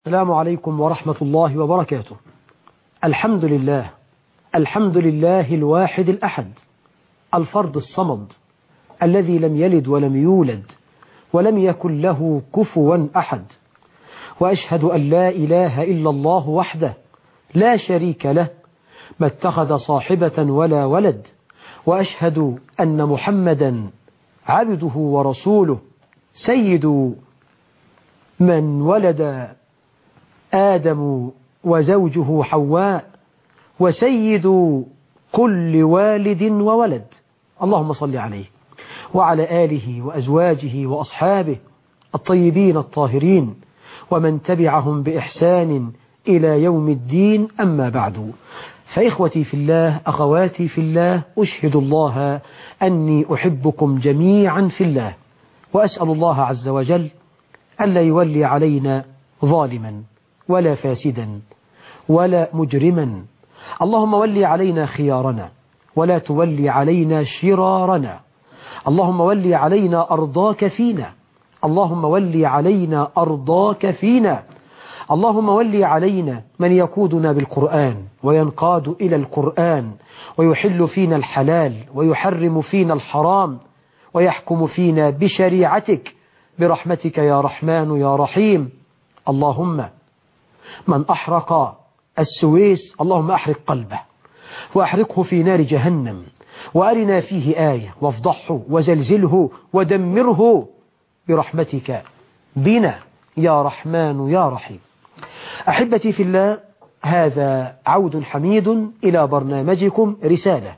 السلام عليكم ورحمة الله وبركاته الحمد لله الحمد لله الواحد الأحد الفرد الصمد الذي لم يلد ولم يولد ولم يكن له كفوا أحد وأشهد أن لا إله إلا الله وحده لا شريك له ما اتخذ صاحبة ولا ولد وأشهد أن محمدا عبده ورسوله سيد من ولد آدم وزوجه حواء وسيد كل والد وولد اللهم صل عليه وعلى آله وأزواجه وأصحابه الطيبين الطاهرين ومن تبعهم بإحسان إلى يوم الدين أما بعد فإخوتي في الله أخواتي في الله أشهد الله أني أحبكم جميعا في الله وأسأل الله عز وجل ألا يولي علينا ظالما ولا فاسدا ولا مجرما اللهم ولي علينا خيارنا ولا تولي علينا شرارنا اللهم ولي علينا أرضاك فينا اللهم ولي علينا أرضاك فينا اللهم ولي علينا من يقودنا بالقرآن وينقاد إلى القرآن ويحل فينا الحلال ويحرم فينا الحرام ويحكم فينا بشريعتك برحمتك يا رحمن يا رحيم اللهم من أحرق السويس اللهم أحرق قلبه وأحرقه في نار جهنم وأرنا فيه آية وافضحه وزلزله ودمره برحمتك بنا يا رحمن يا رحيم أحبتي في الله هذا عود حميد إلى برنامجكم رسالة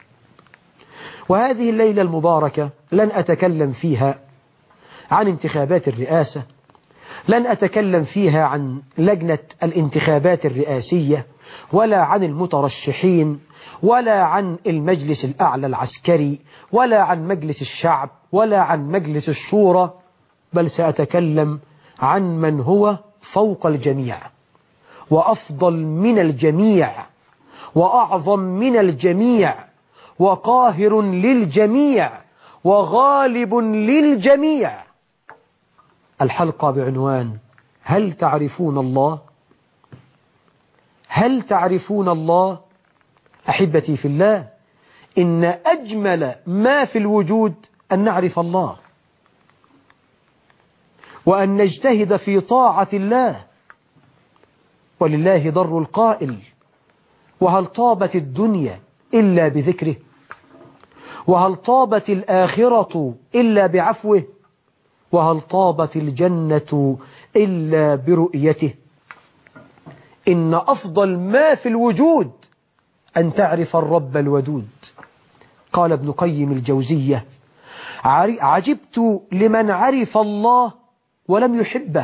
وهذه الليلة المباركة لن أتكلم فيها عن انتخابات الرئاسة لن أتكلم فيها عن لجنة الانتخابات الرئاسية ولا عن المترشحين ولا عن المجلس الأعلى العسكري ولا عن مجلس الشعب ولا عن مجلس الشورى بل سأتكلم عن من هو فوق الجميع وأفضل من الجميع وأعظم من الجميع وقاهر للجميع وغالب للجميع الحلقة بعنوان هل تعرفون الله هل تعرفون الله أحبتي في الله إن أجمل ما في الوجود أن نعرف الله وأن نجتهد في طاعة الله ولله ضر القائل وهل طابت الدنيا إلا بذكره وهل طابت الآخرة إلا بعفوه وهل طابت الجنة إلا برؤيته إن أفضل ما في الوجود أن تعرف الرب الودود قال ابن قيم الجوزية عجبت لمن عرف الله ولم يحبه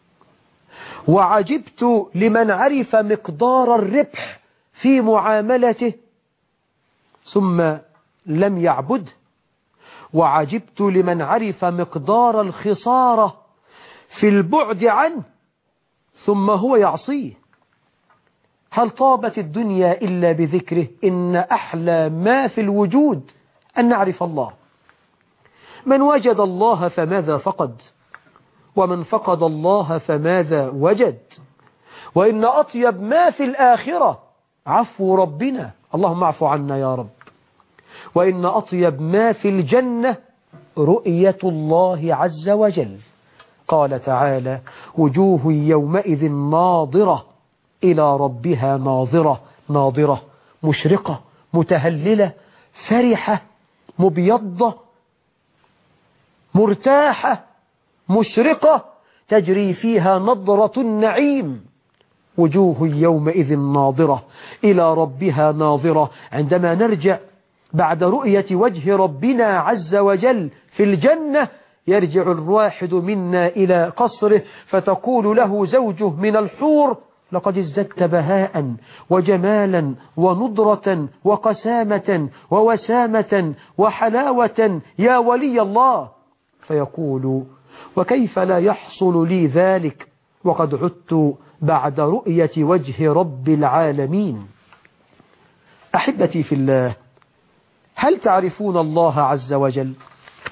وعجبت لمن عرف مقدار الربح في معاملته ثم لم يعبده وعجبت لمن عرف مقدار الخسارة في البعد عنه ثم هو يعصيه هل طابت الدنيا إلا بذكره إن أحلى ما في الوجود أن نعرف الله من وجد الله فماذا فقد ومن فقد الله فماذا وجد وإن أطيب ما في الآخرة عفو ربنا اللهم اعف عنا يا رب وإن أطيب ما في الجنة رؤية الله عز وجل قال تعالى وجوه يومئذ ناظرة إلى ربها ناظرة ناظرة مشرقة متهللة فرحة مبيضة مرتاحة مشرقة تجري فيها نظرة النعيم وجوه يومئذ ناظرة إلى ربها ناظرة عندما نرجع بعد رؤية وجه ربنا عز وجل في الجنة يرجع الواحد منا إلى قصره فتقول له زوجه من الحور لقد ازددت بهاء وجمالا ونضرة وقسامة ووسامة وحلاوة يا ولي الله فيقول وكيف لا يحصل لي ذلك وقد عدت بعد رؤية وجه رب العالمين أحبتي في الله هل تعرفون الله عز وجل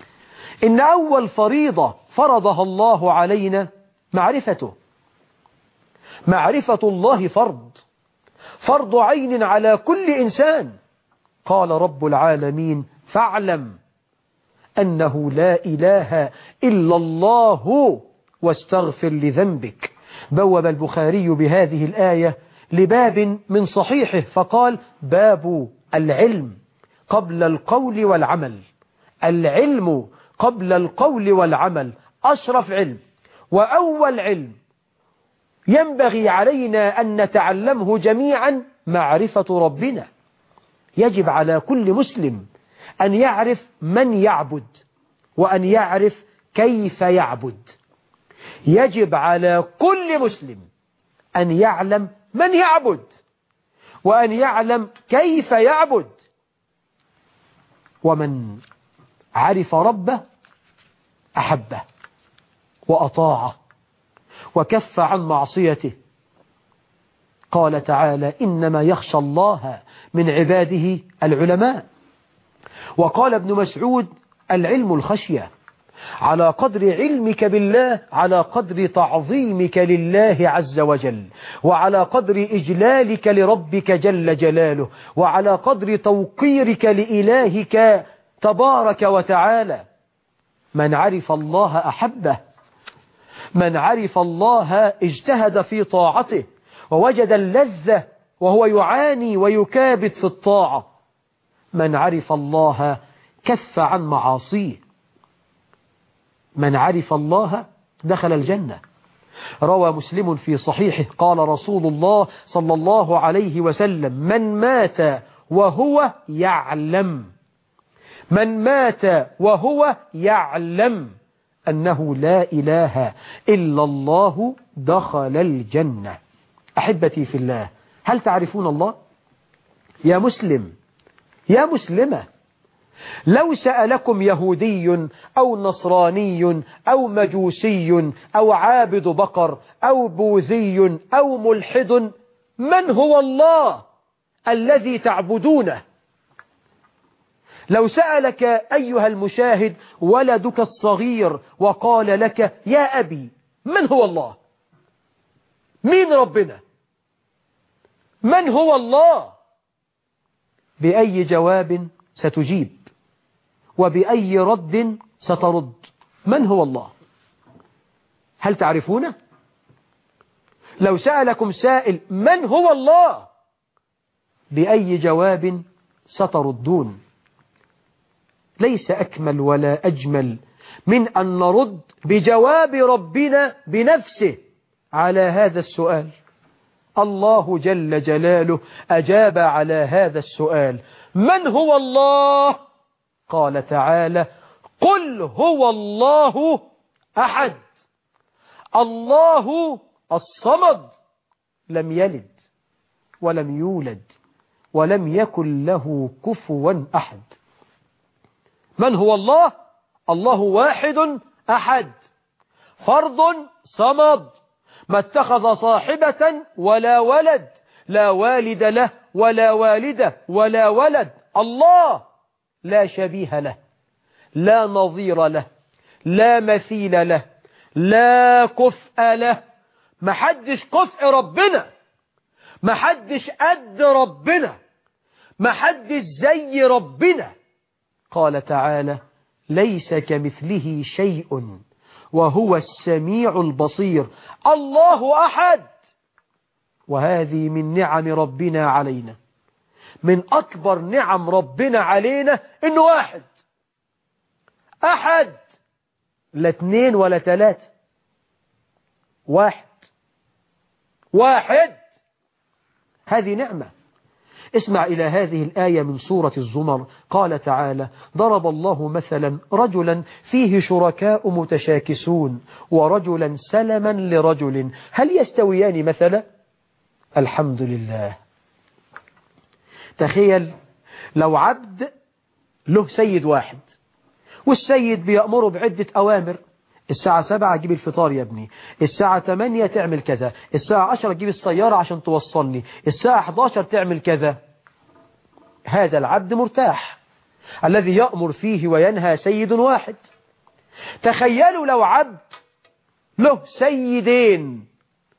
إن أول فريضة فرضها الله علينا معرفته معرفة الله فرض فرض عين على كل إنسان قال رب العالمين فاعلم أنه لا إله إلا الله واستغفر لذنبك بوب البخاري بهذه الآية لباب من صحيحه فقال باب العلم قبل القول والعمل العلم قبل القول والعمل أشرف علم وأول علم ينبغي علينا أن نتعلمه جميعا معرفة ربنا يجب على كل مسلم أن يعرف من يعبد وأن يعرف كيف يعبد يجب على كل مسلم أن يعلم من يعبد وأن يعلم كيف يعبد ومن عرف ربه أحبه وأطاعه وكف عن معصيته قال تعالى إنما يخشى الله من عباده العلماء وقال ابن مسعود العلم الخشية على قدر علمك بالله على قدر تعظيمك لله عز وجل وعلى قدر إجلالك لربك جل جلاله وعلى قدر توقيرك لإلهك تبارك وتعالى من عرف الله أحبه من عرف الله اجتهد في طاعته ووجد اللذة وهو يعاني ويكابد في الطاعة من عرف الله كف عن معاصيه من عرف الله دخل الجنة روى مسلم في صحيحه قال رسول الله صلى الله عليه وسلم من مات وهو يعلم من مات وهو يعلم أنه لا إله إلا الله دخل الجنة أحبتي في الله هل تعرفون الله؟ يا مسلم يا مسلمة لو سألكم يهودي أو نصراني أو مجوسي أو عابد بقر أو بوذي أو ملحد من هو الله الذي تعبدونه لو سألك أيها المشاهد ولدك الصغير وقال لك يا أبي من هو الله مين ربنا من هو الله بأي جواب ستجيب وبأي رد سترد من هو الله هل تعرفونه لو سألكم سائل من هو الله بأي جواب ستردون ليس أكمل ولا أجمل من أن نرد بجواب ربنا بنفسه على هذا السؤال الله جل جلاله أجاب على هذا السؤال من هو الله قال تعالى قل هو الله أحد الله الصمد لم يلد ولم يولد ولم يكن له كفوا أحد من هو الله الله واحد أحد فرد صمد ما اتخذ صاحبة ولا ولد لا والد له ولا والدة ولا ولد الله لا شبيه له لا نظير له لا مثيل له لا كفء له محدش كفء ربنا محدش قد ربنا محدش زي ربنا قال تعالى ليس كمثله شيء وهو السميع البصير الله أحد وهذه من نعم ربنا علينا من أكبر نعم ربنا علينا إنه واحد أحد لا اثنين ولا ثلاثة واحد واحد هذه نعمة اسمع إلى هذه الآية من سورة الزمر قال تعالى ضرب الله مثلا رجلا فيه شركاء متشاكسون ورجلا سلما لرجل هل يستويان مثلا الحمد لله تخيل لو عبد له سيد واحد والسيد بيأمره بعدة أوامر الساعة سبعة تجيب الفطار يا ابني الساعة تمانية تعمل كذا الساعة عشرة تجيب السيارة عشان توصلني الساعة 11 تعمل كذا هذا العبد مرتاح الذي يأمر فيه وينهى سيد واحد تخيلوا لو عبد له سيدين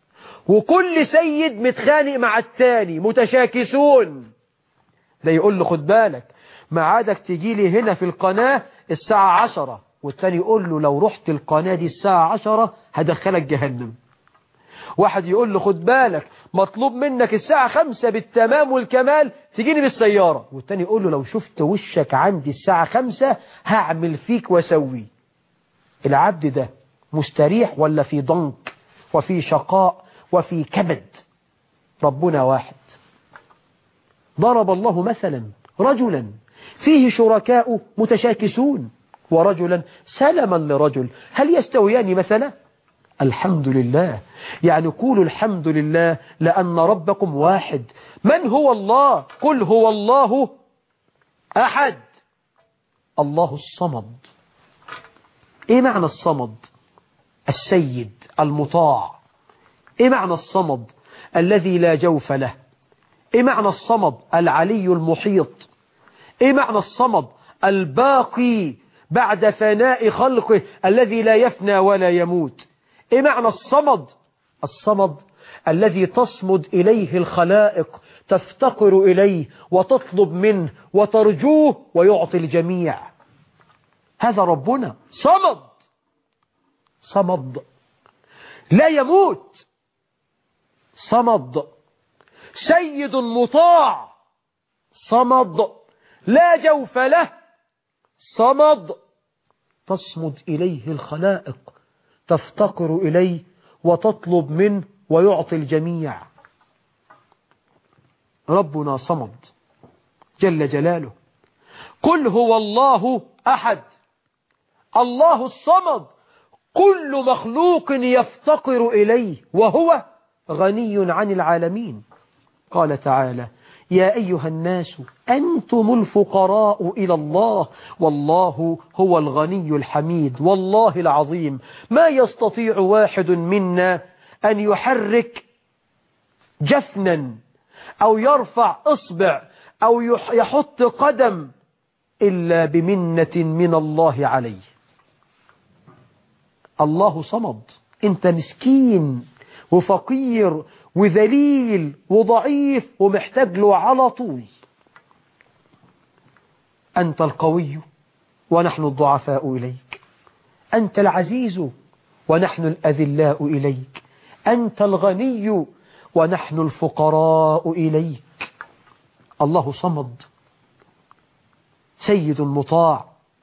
وكل سيد متخانق مع التاني متشاكسون ده يقول له خد بالك معادك تجي لي هنا في القناة الساعة عشرة والتاني يقول له لو رحت القناة دي الساعة عشرة هدخلك جهنم واحد يقول له خد بالك مطلوب منك الساعة خمسة بالتمام والكمال تجيني بالسيارة والتاني يقول له لو شفت وشك عندي الساعة خمسة هعمل فيك وسوي العبد ده مستريح ولا في ضنك وفي شقاء وفي كبد ربنا واحد ضرب الله مثلا رجلا فيه شركاء متشاكسون ورجلا سلما لرجل هل يستويان مثلا الحمد لله يعني قولوا الحمد لله لأن ربكم واحد من هو الله قل هو الله أحد الله الصمد إيه معنى الصمد السيد المطاع إيه معنى الصمد الذي لا جوف له إيه معنى الصمد العلي المحيط إيه معنى الصمد الباقي بعد فناء خلقه الذي لا يفنى ولا يموت إيه معنى الصمد الصمد الذي تصمد إليه الخلائق تفتقر إليه وتطلب منه وترجوه ويعطي الجميع هذا ربنا صمد صمد لا يموت صمد سيد مطاع صمد لا جوف له صمد تصمد إليه الخلائق تفتقر إليه وتطلب منه ويعطي الجميع ربنا صمد جل جلاله قل هو الله أحد الله الصمد كل مخلوق يفتقر إليه وهو غني عن العالمين قال تعالى يا أيها الناس أنتم الفقراء إلى الله والله هو الغني الحميد والله العظيم ما يستطيع واحد منا أن يحرك جفنا أو يرفع إصبع أو يحط قدم إلا بمنة من الله عليه الله صمد أنت مسكين وفقير وذليل وضعيف ومحتاج له على طول أنت القوي ونحن الضعفاء إليك أنت العزيز ونحن الأذلاء إليك أنت الغني ونحن الفقراء إليك الله صمد سيد مطاع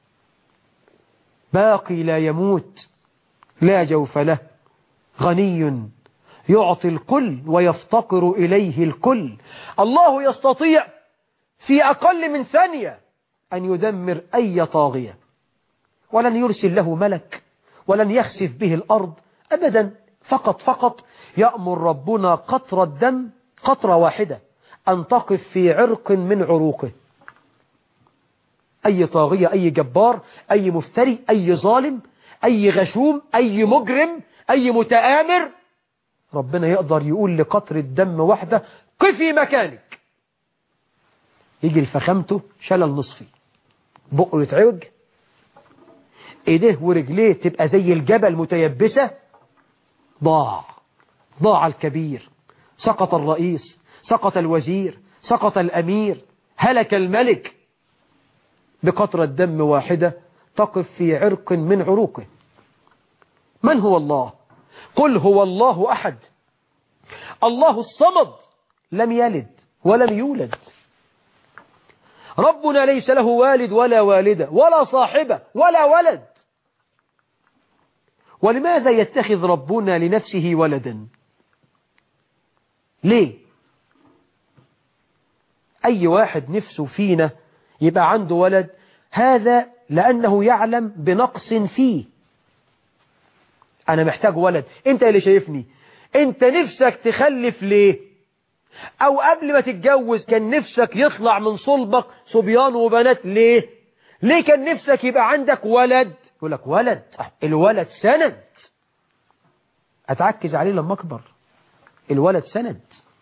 باقي لا يموت لا جوف له غني يعطي الكل ويفتقر إليه الكل الله يستطيع في أقل من ثانية أن يدمر أي طاغية ولن يرسل له ملك ولن يخسف به الأرض أبدا فقط فقط يأمر ربنا قطرة دم قطرة واحدة أن تقف في عرق من عروقه أي طاغية أي جبار أي مفتري أي ظالم أي غشوم أي مجرم أي متآمر ربنا يقدر يقول لقطرة دم واحدة قفي مكانك يجي الفخامته شلل نصفي بقه يتعوج ايديه ورجليه تبقى زي الجبل متيبسة ضاع ضاع الكبير سقط الرئيس سقط الوزير سقط الأمير هلك الملك بقطرة دم واحدة تقف في عرق من عروقه من هو الله قل هو الله أحد الله الصمد لم يلد ولم يولد ربنا ليس له والد ولا والدة ولا صاحبة ولا ولد ولماذا يتخذ ربنا لنفسه ولدا ليه أي واحد نفسه فينا يبقى عنده ولد هذا لأنه يعلم بنقص فيه أنا محتاج ولد أنت اللي شايفني أنت نفسك تخلف ليه أو قبل ما تتجوز كان نفسك يطلع من صلبك صبيان وبنات ليه ليه كان نفسك يبقى عندك ولد يقول لك ولد الولد سند أتعكز عليه لما أكبر الولد سند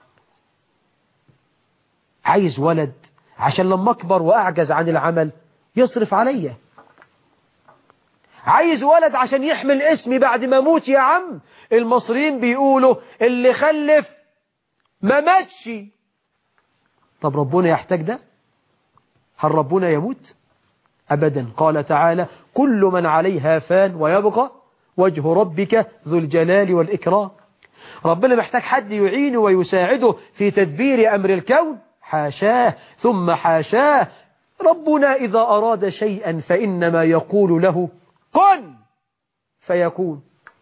عايز ولد عشان لما أكبر وأعجز عن العمل يصرف عليا عايز ولد عشان يحمل اسمي بعد ما اموت يا عم المصريين بيقولوا اللي خلف ما ماتش طب ربنا يحتاج ده هل ربنا يموت أبدا قال تعالى كل من عليها فان ويبقى وجه ربك ذو الجلال والإكرام ربنا محتاج حد يعينه ويساعده في تدبير أمر الكون حاشاه ثم حاشاه ربنا إذا أراد شيئا فإنما يقول له كن فيكون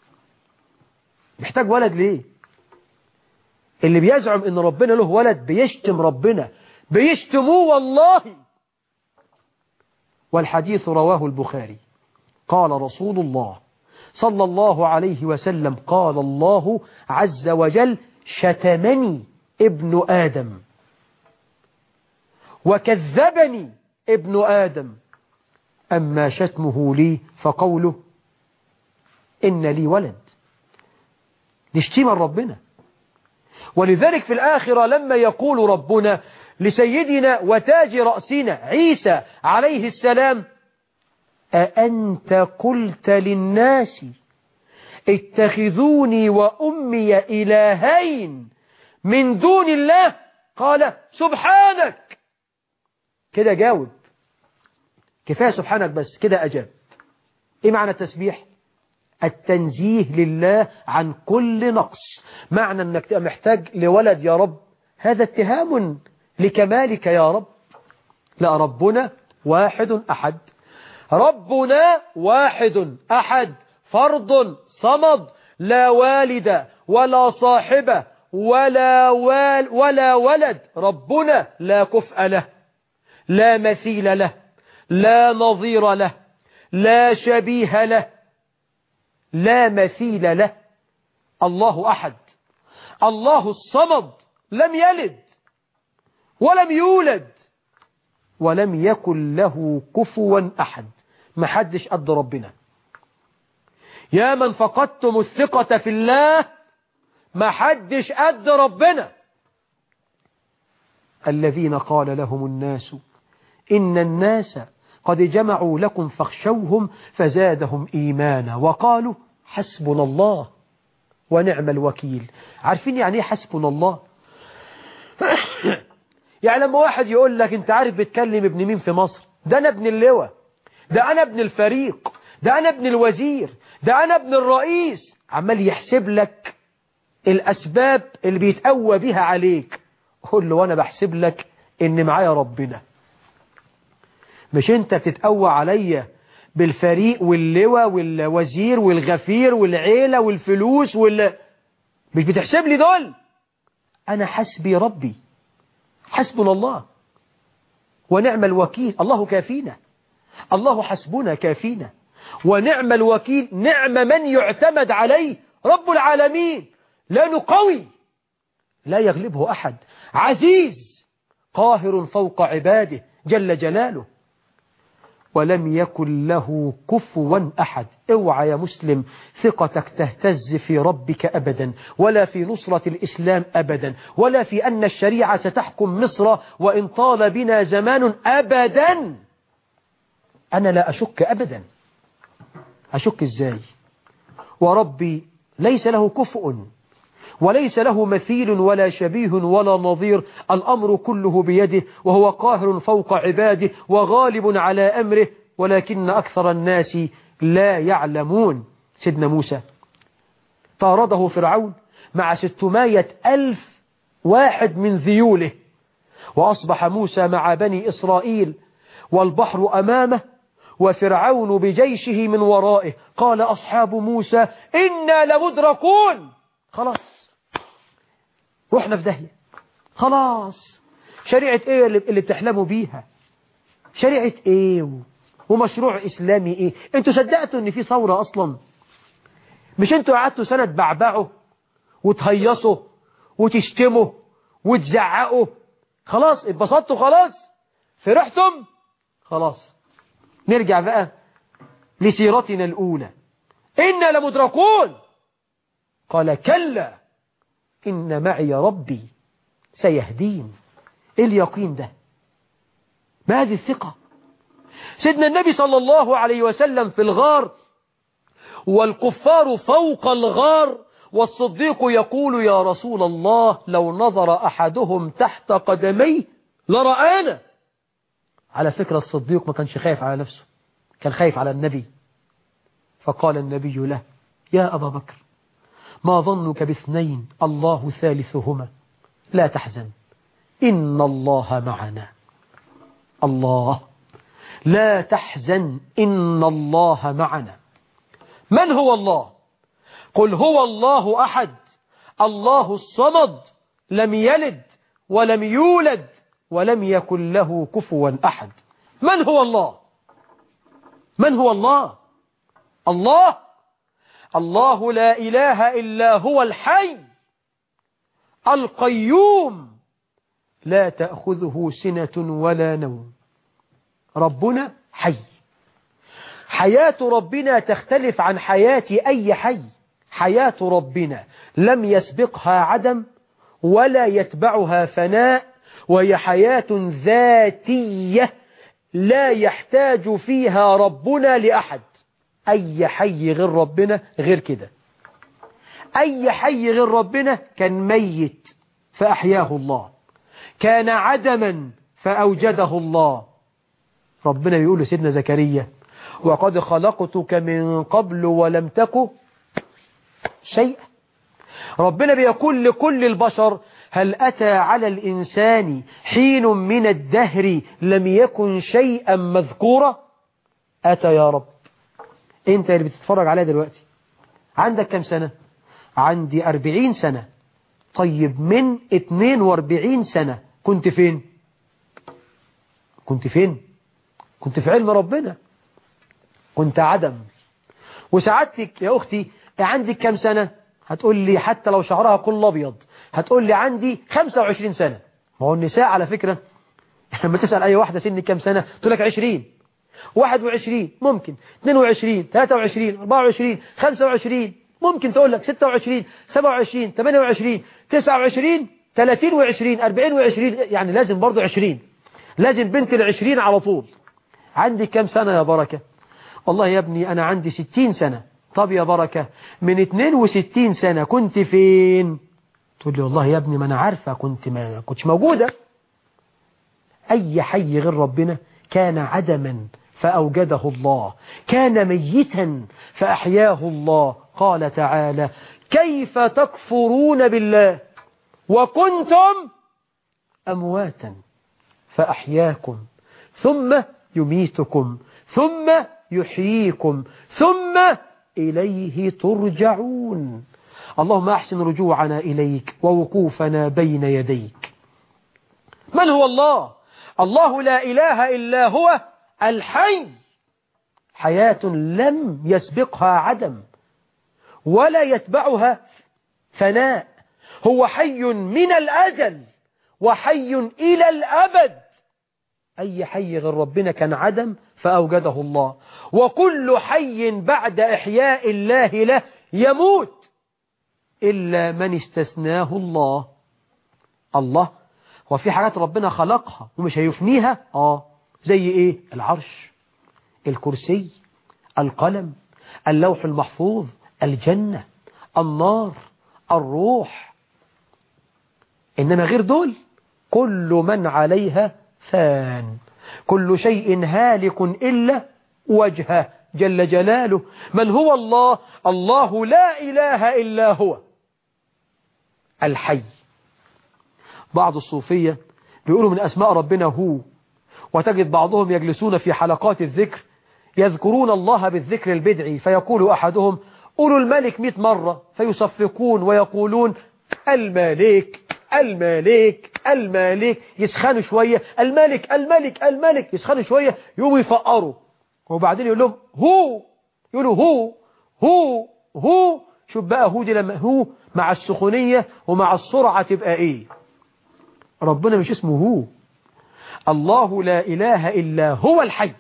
محتاج ولد ليه اللي بيزعم ان ربنا له ولد بيشتم ربنا بيشتموه والله والحديث رواه البخاري قال رسول الله صلى الله عليه وسلم قال الله عز وجل شتمني ابن آدم وكذبني ابن آدم أما شتمه لي فقوله إن لي ولد دي شتيمة ربنا ولذلك في الآخرة لما يقول ربنا لسيدنا وتاج رأسنا عيسى عليه السلام أأنت قلت للناس اتخذوني وأمي إلهين من دون الله قال سبحانك كده جاوب كفاية سبحانك بس كده أجاب إيه معنى التسبيح التنزيه لله عن كل نقص معنى أنك تبقى محتاج لولد يا رب هذا اتهام لكمالك يا رب لا ربنا واحد أحد ربنا واحد أحد فرد صمد لا والد ولا صاحبة ولا, وال ولا ولد ربنا لا كفء له لا مثيل له لا نظير له لا شبيه له لا مثيل له الله أحد الله الصمد لم يلد ولم يولد ولم يكن له كفوا أحد ما حدش قد ربنا يا من فقدتم الثقة في الله ما حدش قد ربنا الذين قال لهم الناس إن الناس قد جمعوا لكم فاخشوهم فزادهم إيمانا وقالوا حسبنا الله ونعم الوكيل عارفين يعني ايه حسبنا الله يعني لما واحد يقول لك انت عارف بتكلم ابن مين في مصر ده انا ابن اللواء ده انا ابن الفريق ده انا ابن الوزير ده انا ابن الرئيس عمال يحسب لك الاسباب اللي بيتقوى بيها عليك قول له وانا بحسب لك ان معايا ربنا مش انت بتتقوى عليا بالفريق واللواء والوزير والغفير والعيلة والفلوس وال مش بتحسب لي دول أنا حسبي ربي حسبنا الله ونعم الوكيل الله كافينا الله حسبنا كافينا ونعم الوكيل نعم من يعتمد عليه رب العالمين لا قوي لا يغلبه أحد عزيز قاهر فوق عباده جل جلاله ولم يكن له كفوا أحد اوعى يا مسلم ثقتك تهتز في ربك أبدا ولا في نصرة الإسلام أبدا ولا في أن الشريعة ستحكم مصر وإن طال بنا زمان أبدا أنا لا أشك أبدا أشك إزاي وربي ليس له كفء وليس له مثيل ولا شبيه ولا نظير الأمر كله بيده وهو قاهر فوق عباده وغالب على أمره ولكن أكثر الناس لا يعلمون سيدنا موسى طارده فرعون مع ستمائة ألف واحد من ذيوله وأصبح موسى مع بني إسرائيل والبحر أمامه وفرعون بجيشه من ورائه قال أصحاب موسى إنا لمدركون خلاص رحنا في داهية خلاص شريعة ايه اللي بتحلموا بيها شريعة ايه ومشروع اسلامي ايه انتوا صدقتوا ان في ثورة اصلا مش انتوا قعدتوا سنة بعبعوا وتهيصوا وتشتموا وتزعقوا خلاص اتبسطتوا خلاص فرحتم خلاص نرجع بقى لسيرتنا الأولى إنا لمدركون قال كلا إن معي ربي سيهدين إيه اليقين ده ما هذه الثقة سيدنا النبي صلى الله عليه وسلم في الغار والكفار فوق الغار والصديق يقول يا رسول الله لو نظر أحدهم تحت قدميه لرآنا على فكرة الصديق ما كانش خايف على نفسه كان خايف على النبي فقال النبي له يا أبا بكر ما ظنك باثنين الله ثالثهما لا تحزن إن الله معنا الله لا تحزن إن الله معنا من هو الله قل هو الله أحد الله الصمد لم يلد ولم يولد ولم يكن له كفوا أحد من هو الله من هو الله الله الله لا إله إلا هو الحي القيوم لا تأخذه سنة ولا نوم ربنا حي حياة ربنا تختلف عن حياة أي حي حياة ربنا لم يسبقها عدم ولا يتبعها فناء وهي حياة ذاتية لا يحتاج فيها ربنا لأحد أي حي غير ربنا غير كده أي حي غير ربنا كان ميت فأحياه الله كان عدما فأوجده الله ربنا يقول لسيدنا زكريا وقد خلقتك من قبل ولم تك شيئا ربنا بيقول لكل البشر هل أتى على الإنسان حين من الدهر لم يكن شيئا مذكورا أتى يا رب أنت اللي بتتفرج عليها دلوقتي عندك كم سنة عندي أربعين سنة طيب من اتنين واربعين سنة كنت فين كنت فين كنت في علم ربنا كنت عدم وسعادتك يا أختي عندك كم سنة هتقول لي حتى لو شعرها كل أبيض هتقول لي عندي 25 سنة ما هو النساء على فكرة لما تسأل أي واحدة سن كم سنة تقول لك 20 21 ممكن 22 23 24 25 ممكن تقول لك 26 27 28 29 30 و20 40 و20 يعني لازم برضو 20 لازم بنت العشرين على طول عندي كم سنة يا بركة والله يا ابني أنا عندي 60 سنة طب يا بركة من 62 سنة كنت فين تقول لي والله يا ابني ما أنا عارفة كنت ما كنتش موجودة أي حي غير ربنا كان عدما فأوجده الله كان ميتا فأحياه الله قال تعالى كيف تكفرون بالله وكنتم أمواتا فأحياكم ثم يميتكم ثم يحييكم ثم إليه ترجعون اللهم أحسن رجوعنا إليك ووقوفنا بين يديك من هو الله الله لا إله إلا هو الحي حياة لم يسبقها عدم ولا يتبعها فناء هو حي من الأزل وحي إلى الأبد أي حي غير ربنا كان عدم فأوجده الله وكل حي بعد إحياء الله له يموت إلا من استثناه الله الله وفي حاجات ربنا خلقها ومش هيفنيها آه زي إيه العرش الكرسي القلم اللوح المحفوظ الجنة النار الروح إنما غير دول كل من عليها فان كل شيء هالك إلا وجهه جل جلاله من هو الله الله لا إله إلا هو الحي بعض الصوفية بيقولوا من أسماء ربنا هو وتجد بعضهم يجلسون في حلقات الذكر يذكرون الله بالذكر البدعي فيقول أحدهم قولوا الملك مئة مرة فيصفقون ويقولون الملك الملك الملك يسخنوا شوية الملك الملك الملك يسخنوا شوية يقوموا يفقروا وبعدين يقول لهم هو يقولوا هو هو هو شوف بقى هو دي لما هو مع السخونية ومع السرعة تبقى ايه ربنا مش اسمه هو الله لا إله إلا هو الحي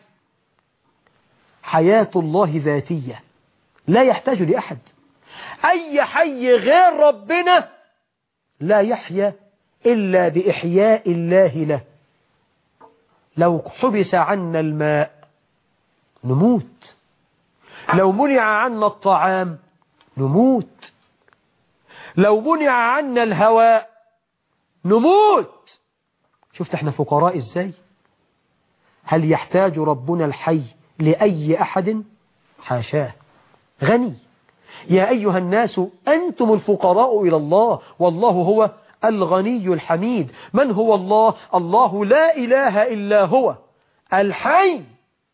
حياة الله ذاتية لا يحتاج لأحد أي حي غير ربنا لا يحيا إلا بإحياء الله له لو حبس عنا الماء نموت لو منع عنا الطعام نموت لو منع عنا الهواء نموت شفت احنا فقراء ازاي هل يحتاج ربنا الحي لأي أحد حاشاه غني يا أيها الناس أنتم الفقراء إلى الله والله هو الغني الحميد من هو الله الله لا إله إلا هو الحي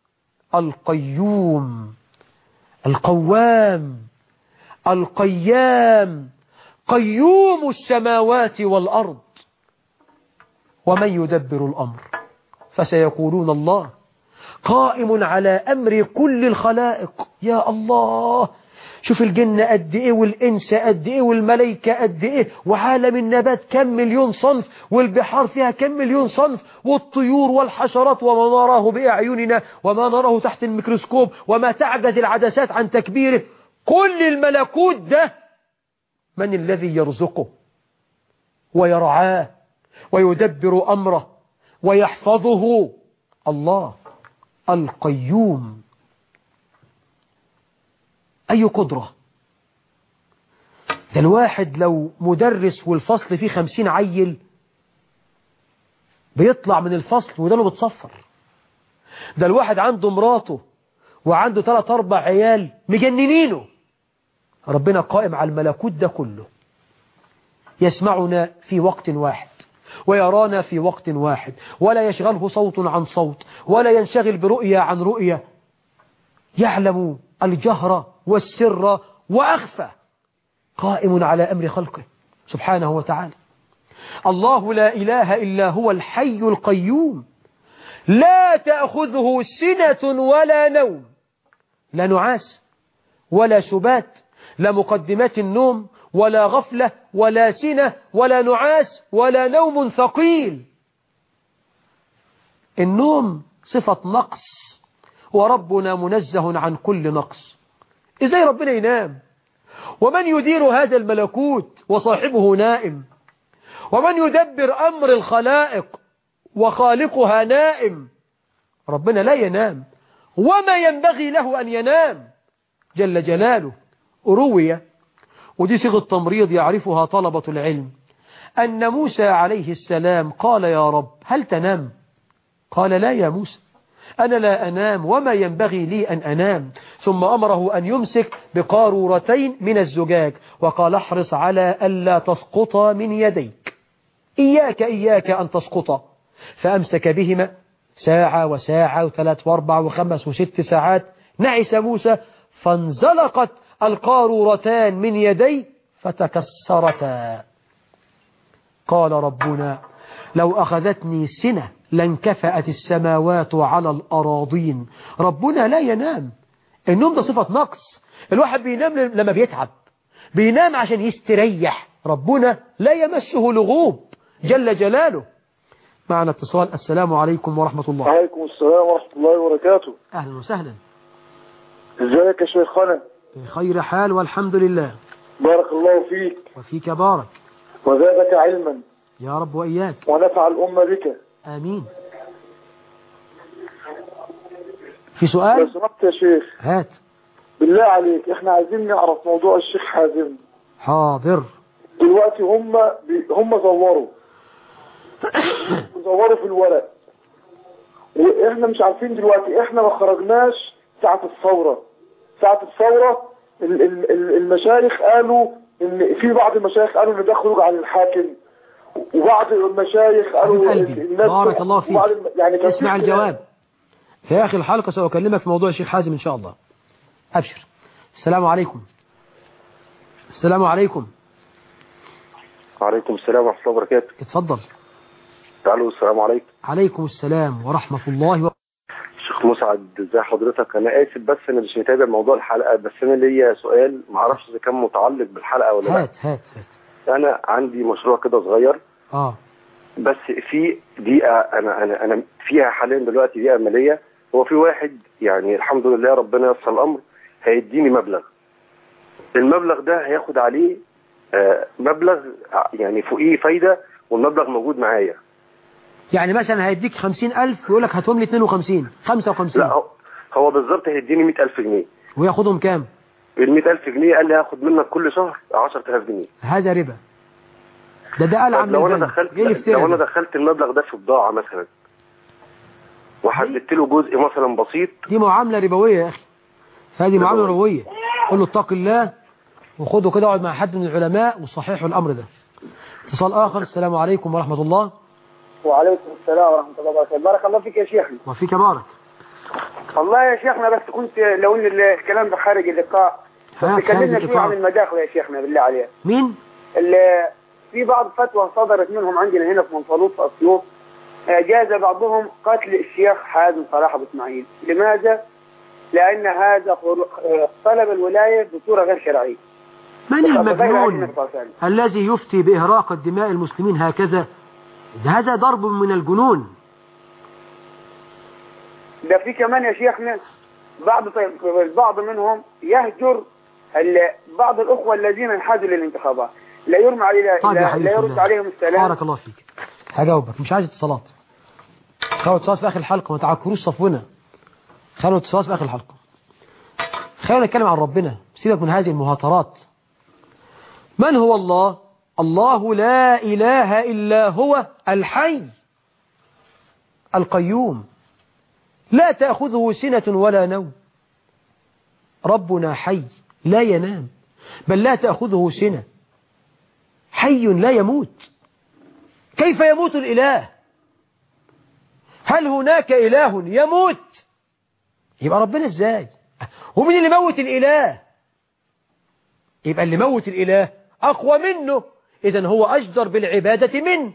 القيوم القوام القيام قيوم السماوات والأرض ومن يدبر الأمر فسيقولون الله قائم على أمر كل الخلائق يا الله شوف الجن قد ايه والانس قد ايه والملائكه قد ايه وعالم النبات كم مليون صنف والبحار فيها كم مليون صنف والطيور والحشرات وما نراه باعيننا وما نراه تحت الميكروسكوب وما تعجز العدسات عن تكبيره كل الملكوت ده من الذي يرزقه ويرعاه ويدبر امره ويحفظه الله القيوم أي قدرة ده الواحد لو مدرس والفصل فيه خمسين عيل بيطلع من الفصل وده له بتصفر ده الواحد عنده مراته وعنده ثلاث أربع عيال مجننينه ربنا قائم على الملكوت ده كله يسمعنا في وقت واحد ويرانا في وقت واحد ولا يشغله صوت عن صوت ولا ينشغل برؤية عن رؤية يعلم الجهر والسر وأخفى قائم على أمر خلقه سبحانه وتعالى الله لا إله إلا هو الحي القيوم لا تأخذه سنة ولا نوم لا نعاس ولا سبات لا مقدمات النوم ولا غفلة ولا سنة ولا نعاس ولا نوم ثقيل النوم صفة نقص وربنا منزه عن كل نقص إزاي ربنا ينام ومن يدير هذا الملكوت وصاحبه نائم ومن يدبر أمر الخلائق وخالقها نائم ربنا لا ينام وما ينبغي له أن ينام جل جلاله روي ودي صيغة تمريض يعرفها طلبة العلم أن موسى عليه السلام قال يا رب هل تنام قال لا يا موسى أنا لا أنام وما ينبغي لي أن أنام ثم أمره أن يمسك بقارورتين من الزجاج وقال احرص على ألا تسقط من يديك إياك إياك أن تسقط فأمسك بهما ساعة وساعة وثلاث واربع وخمس وست ساعات نعس موسى فانزلقت القارورتان من يدي فتكسرتا قال ربنا لو أخذتني سنة لانكفأت السماوات على الأراضين ربنا لا ينام النوم ده صفة نقص الواحد بينام لما بيتعب بينام عشان يستريح ربنا لا يمسه لغوب جل جلاله معنا اتصال السلام عليكم ورحمة الله وعليكم السلام ورحمة الله وبركاته أهلا وسهلا ازيك يا شيخنا بخير حال والحمد لله بارك الله فيك وفيك بارك وزادك علما يا رب وإياك ونفع الأمة بك آمين في لو سؤال سمحت يا شيخ هات بالله عليك احنا عايزين نعرف موضوع الشيخ حازم حاضر دلوقتي هم بي هم زوروا زوروا في الورق واحنا مش عارفين دلوقتي احنا ما خرجناش ساعة الثورة ساعة الثورة ال- ال- ال- المشايخ قالوا ان في بعض المشايخ قالوا ان ده خروج عن الحاكم وبعض المشايخ قالوا حبيب قلبي الناس بارك الله فيك وبعض الم- يعني كان في اسمع اختلاف. الجواب في آخر الحلقة سأكلمك في موضوع الشيخ حازم إن شاء الله أبشر السلام عليكم السلام عليكم وعليكم السلام ورحمة الله وبركاته اتفضل تعالوا السلام عليكم عليكم السلام ورحمة الله وبركاته شيخ مسعد ازي حضرتك انا اسف بس انا مش متابع موضوع الحلقة بس انا ليا سؤال ما اعرفش اذا كان متعلق بالحلقة ولا لا هات هات هات انا عندي مشروع كده صغير آه بس في دقيقة انا انا انا فيها حاليا دلوقتي دقيقة مالية هو في واحد يعني الحمد لله ربنا يسر الامر هيديني مبلغ المبلغ ده هياخد عليه آه، مبلغ يعني فوقيه فايدة والمبلغ موجود معايا يعني مثلا هيديك خمسين ألف ويقول لك هاتهم لي 52 55 لا هو- هو بالظبط هيديني 100000 جنيه وياخدهم كام ال 100000 جنيه قال لي هاخد منك كل شهر 10000 جنيه هذا ربا ده ده قال طب عن لو انا البنك. دخلت ايه الافتراء لو انا ده؟ دخلت المبلغ ده في بضاعه مثلا وحددت له جزء مثلا بسيط دي معاملة ربوية يا أخي هذه معاملة ربوية قل له اتق الله وخده كده اقعد مع حد من العلماء وصححوا الأمر ده اتصال آخر السلام عليكم ورحمة الله وعليكم السلام ورحمة الله وبركاته بارك الله فيك يا شيخنا وفيك بارك والله يا شيخنا بس كنت لو ان الكلام ده خارج اللقاء ها، بس خارج كلمنا شوية اللقاء. عن المداخل يا شيخنا بالله عليك مين؟ ال- في بعض فتوى صدرت منهم عندنا هنا في منصلوط في اسيوط آه، جاز بعضهم قتل الشيخ حازم صلاح ابو اسماعيل لماذا؟ لان هذا خر- آه، طلب الولايه بصوره غير شرعيه من بغير عن المجنون النبي صلى الله عليه وسلم. الذي يفتي بإهراق الدماء المسلمين هكذا ده هذا ضرب من الجنون ده في كمان يا شيخنا بعض طيب البعض منهم يهجر ال- بعض الاخوه الذين انحازوا للانتخابات لا يرمى عليه طيب يا لا, حبيبي لا في يرد الله. عليهم السلام بارك الله فيك هجاوبك مش عايز اتصالات خلوا اتصالات في آخر الحلقة ما تعكروش صفونا خلوا اتصالات في آخر الحلقة خلينا نتكلم عن ربنا سيبك من هذه المهاترات من هو الله الله لا إله إلا هو الحي القيوم لا تأخذه سنة ولا نوم ربنا حي لا ينام بل لا تأخذه سنة حي لا يموت كيف يموت الإله هل هناك إله يموت يبقى ربنا ازاي ومن اللي موت الإله يبقى اللي موت الإله أقوى منه إذن هو أجدر بالعبادة منه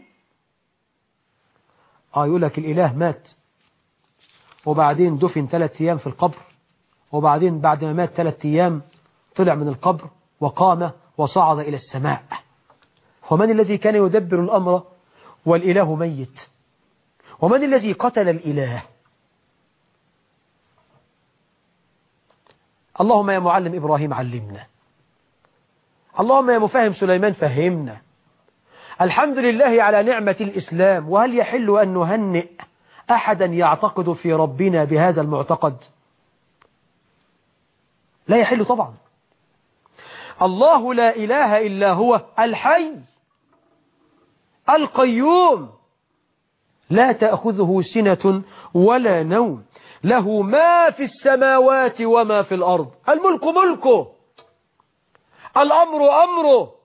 آه يقول لك الإله مات وبعدين دفن ثلاثة أيام في القبر وبعدين بعد ما مات ثلاثة أيام طلع من القبر وقام وصعد إلى السماء ومن الذي كان يدبر الأمر والإله ميت ومن الذي قتل الإله اللهم يا معلم إبراهيم علمنا اللهم يا مفهم سليمان فهمنا الحمد لله على نعمة الإسلام وهل يحل أن نهنئ أحدا يعتقد في ربنا بهذا المعتقد لا يحل طبعا الله لا إله إلا هو الحي القيوم لا تأخذه سنة ولا نوم له ما في السماوات وما في الأرض الملك ملكه الأمر أمره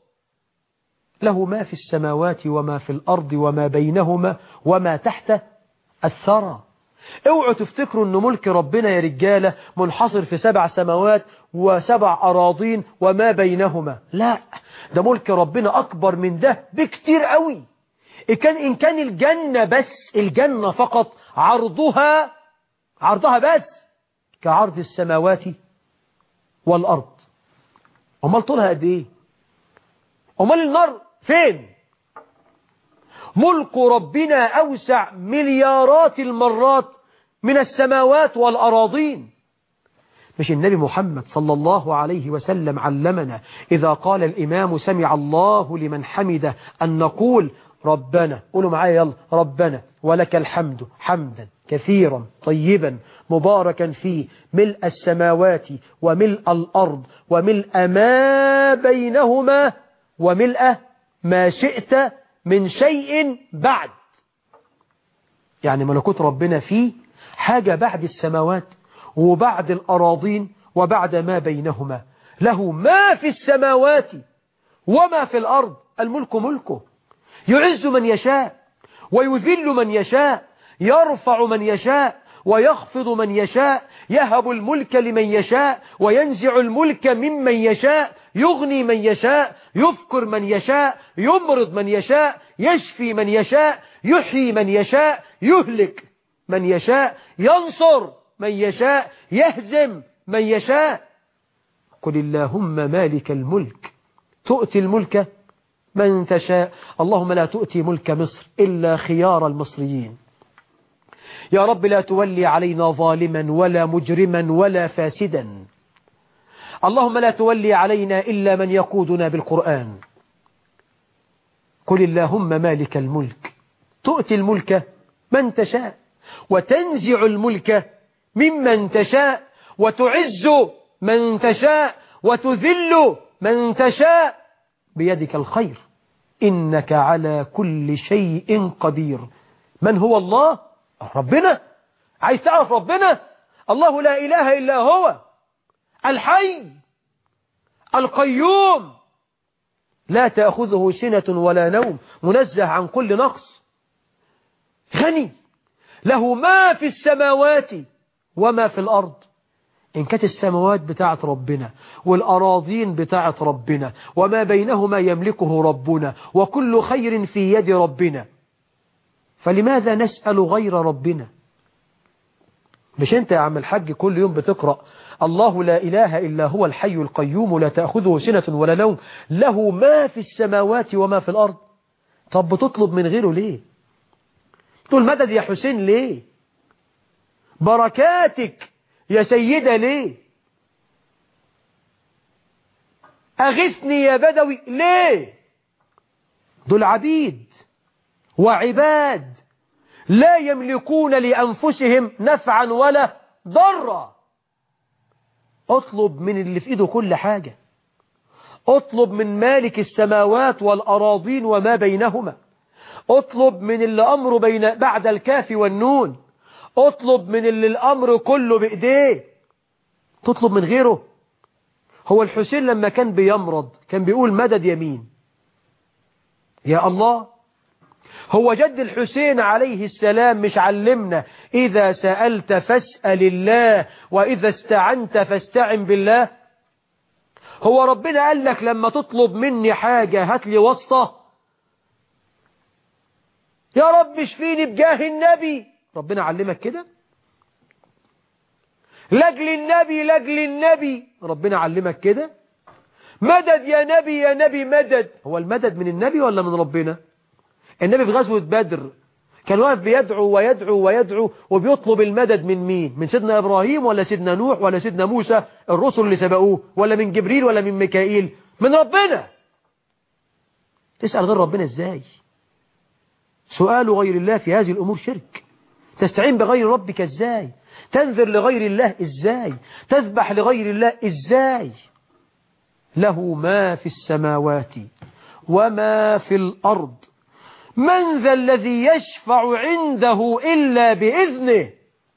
له ما في السماوات وما في الأرض وما بينهما وما تحت الثرى اوعوا تفتكروا ان ملك ربنا يا رجالة منحصر في سبع سماوات وسبع أراضين وما بينهما لا ده ملك ربنا أكبر من ده بكتير قوي إن كان, إن كان الجنة بس الجنة فقط عرضها عرضها بس كعرض السماوات والأرض أمال طولها قد إيه أمال النار فين ملك ربنا أوسع مليارات المرات من السماوات والأراضين مش النبي محمد صلى الله عليه وسلم علمنا إذا قال الإمام سمع الله لمن حمده أن نقول ربنا قولوا معايا يلا ربنا ولك الحمد حمدا كثيرا طيبا مباركا فيه ملء السماوات وملء الأرض وملء ما بينهما وملء ما شئت من شيء بعد يعني ملكوت ربنا فيه حاجة بعد السماوات وبعد الأراضين وبعد ما بينهما له ما في السماوات وما في الأرض الملك ملكه يعز من يشاء ويذل من يشاء يرفع من يشاء ويخفض من يشاء يهب الملك لمن يشاء وينزع الملك ممن يشاء يغني من يشاء يفكر من يشاء يمرض من يشاء يشفي من يشاء يحيي من يشاء يهلك من يشاء ينصر من يشاء يهزم من يشاء قل اللهم مالك الملك تؤتي الملك من تشاء اللهم لا تؤتي ملك مصر إلا خيار المصريين يا رب لا تولي علينا ظالما ولا مجرما ولا فاسدا اللهم لا تولي علينا إلا من يقودنا بالقرآن قل اللهم مالك الملك تؤتي الملك من تشاء وتنزع الملك ممن تشاء وتعز من تشاء وتذل من تشاء بيدك الخير إنك على كل شيء قدير من هو الله؟ ربنا عايز تعرف ربنا الله لا إله إلا هو الحي القيوم لا تأخذه سنة ولا نوم منزه عن كل نقص غني له ما في السماوات وما في الأرض إن كانت السماوات بتاعت ربنا والأراضين بتاعت ربنا وما بينهما يملكه ربنا وكل خير في يد ربنا فلماذا نسأل غير ربنا مش انت يا عم الحاج كل يوم بتقرأ الله لا إله إلا هو الحي القيوم لا تأخذه سنة ولا نوم له ما في السماوات وما في الأرض طب بتطلب من غيره ليه تقول مدد يا حسين ليه بركاتك يا سيدة ليه أغثني يا بدوي ليه دول عبيد وعباد لا يملكون لأنفسهم نفعا ولا ضرا اطلب من اللي في ايده كل حاجة اطلب من مالك السماوات والأراضين وما بينهما اطلب من اللي أمره بين بعد الكاف والنون اطلب من اللي الأمر كله بإيديه تطلب من غيره هو الحسين لما كان بيمرض كان بيقول مدد يمين يا الله هو جد الحسين عليه السلام مش علمنا إذا سألت فاسأل الله وإذا استعنت فاستعن بالله هو ربنا قال لك لما تطلب مني حاجة هات لي واسطة يا رب اشفيني بجاه النبي ربنا علمك كده لجل النبي لجل النبي ربنا علمك كده مدد يا نبي يا نبي مدد هو المدد من النبي ولا من ربنا النبي في غزوة بدر كان واقف بيدعو ويدعو ويدعو وبيطلب المدد من مين من سيدنا إبراهيم ولا سيدنا نوح ولا سيدنا موسى الرسل اللي سبقوه ولا من جبريل ولا من ميكائيل من ربنا تسأل غير ربنا ازاي سؤال غير الله في هذه الأمور شرك تستعين بغير ربك ازاي تنذر لغير الله ازاي تذبح لغير الله ازاي له ما في السماوات وما في الأرض من ذا الذي يشفع عنده إلا بإذنه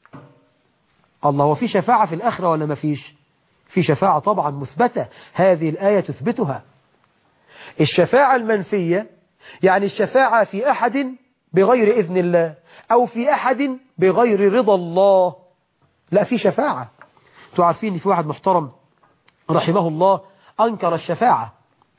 الله وفي شفاعة في الآخرة ولا ما فيش في شفاعة طبعا مثبتة هذه الآية تثبتها الشفاعة المنفية يعني الشفاعة في أحد بغير إذن الله أو في أحد بغير رضا الله لا في شفاعة تعرفين في واحد محترم رحمه الله أنكر الشفاعة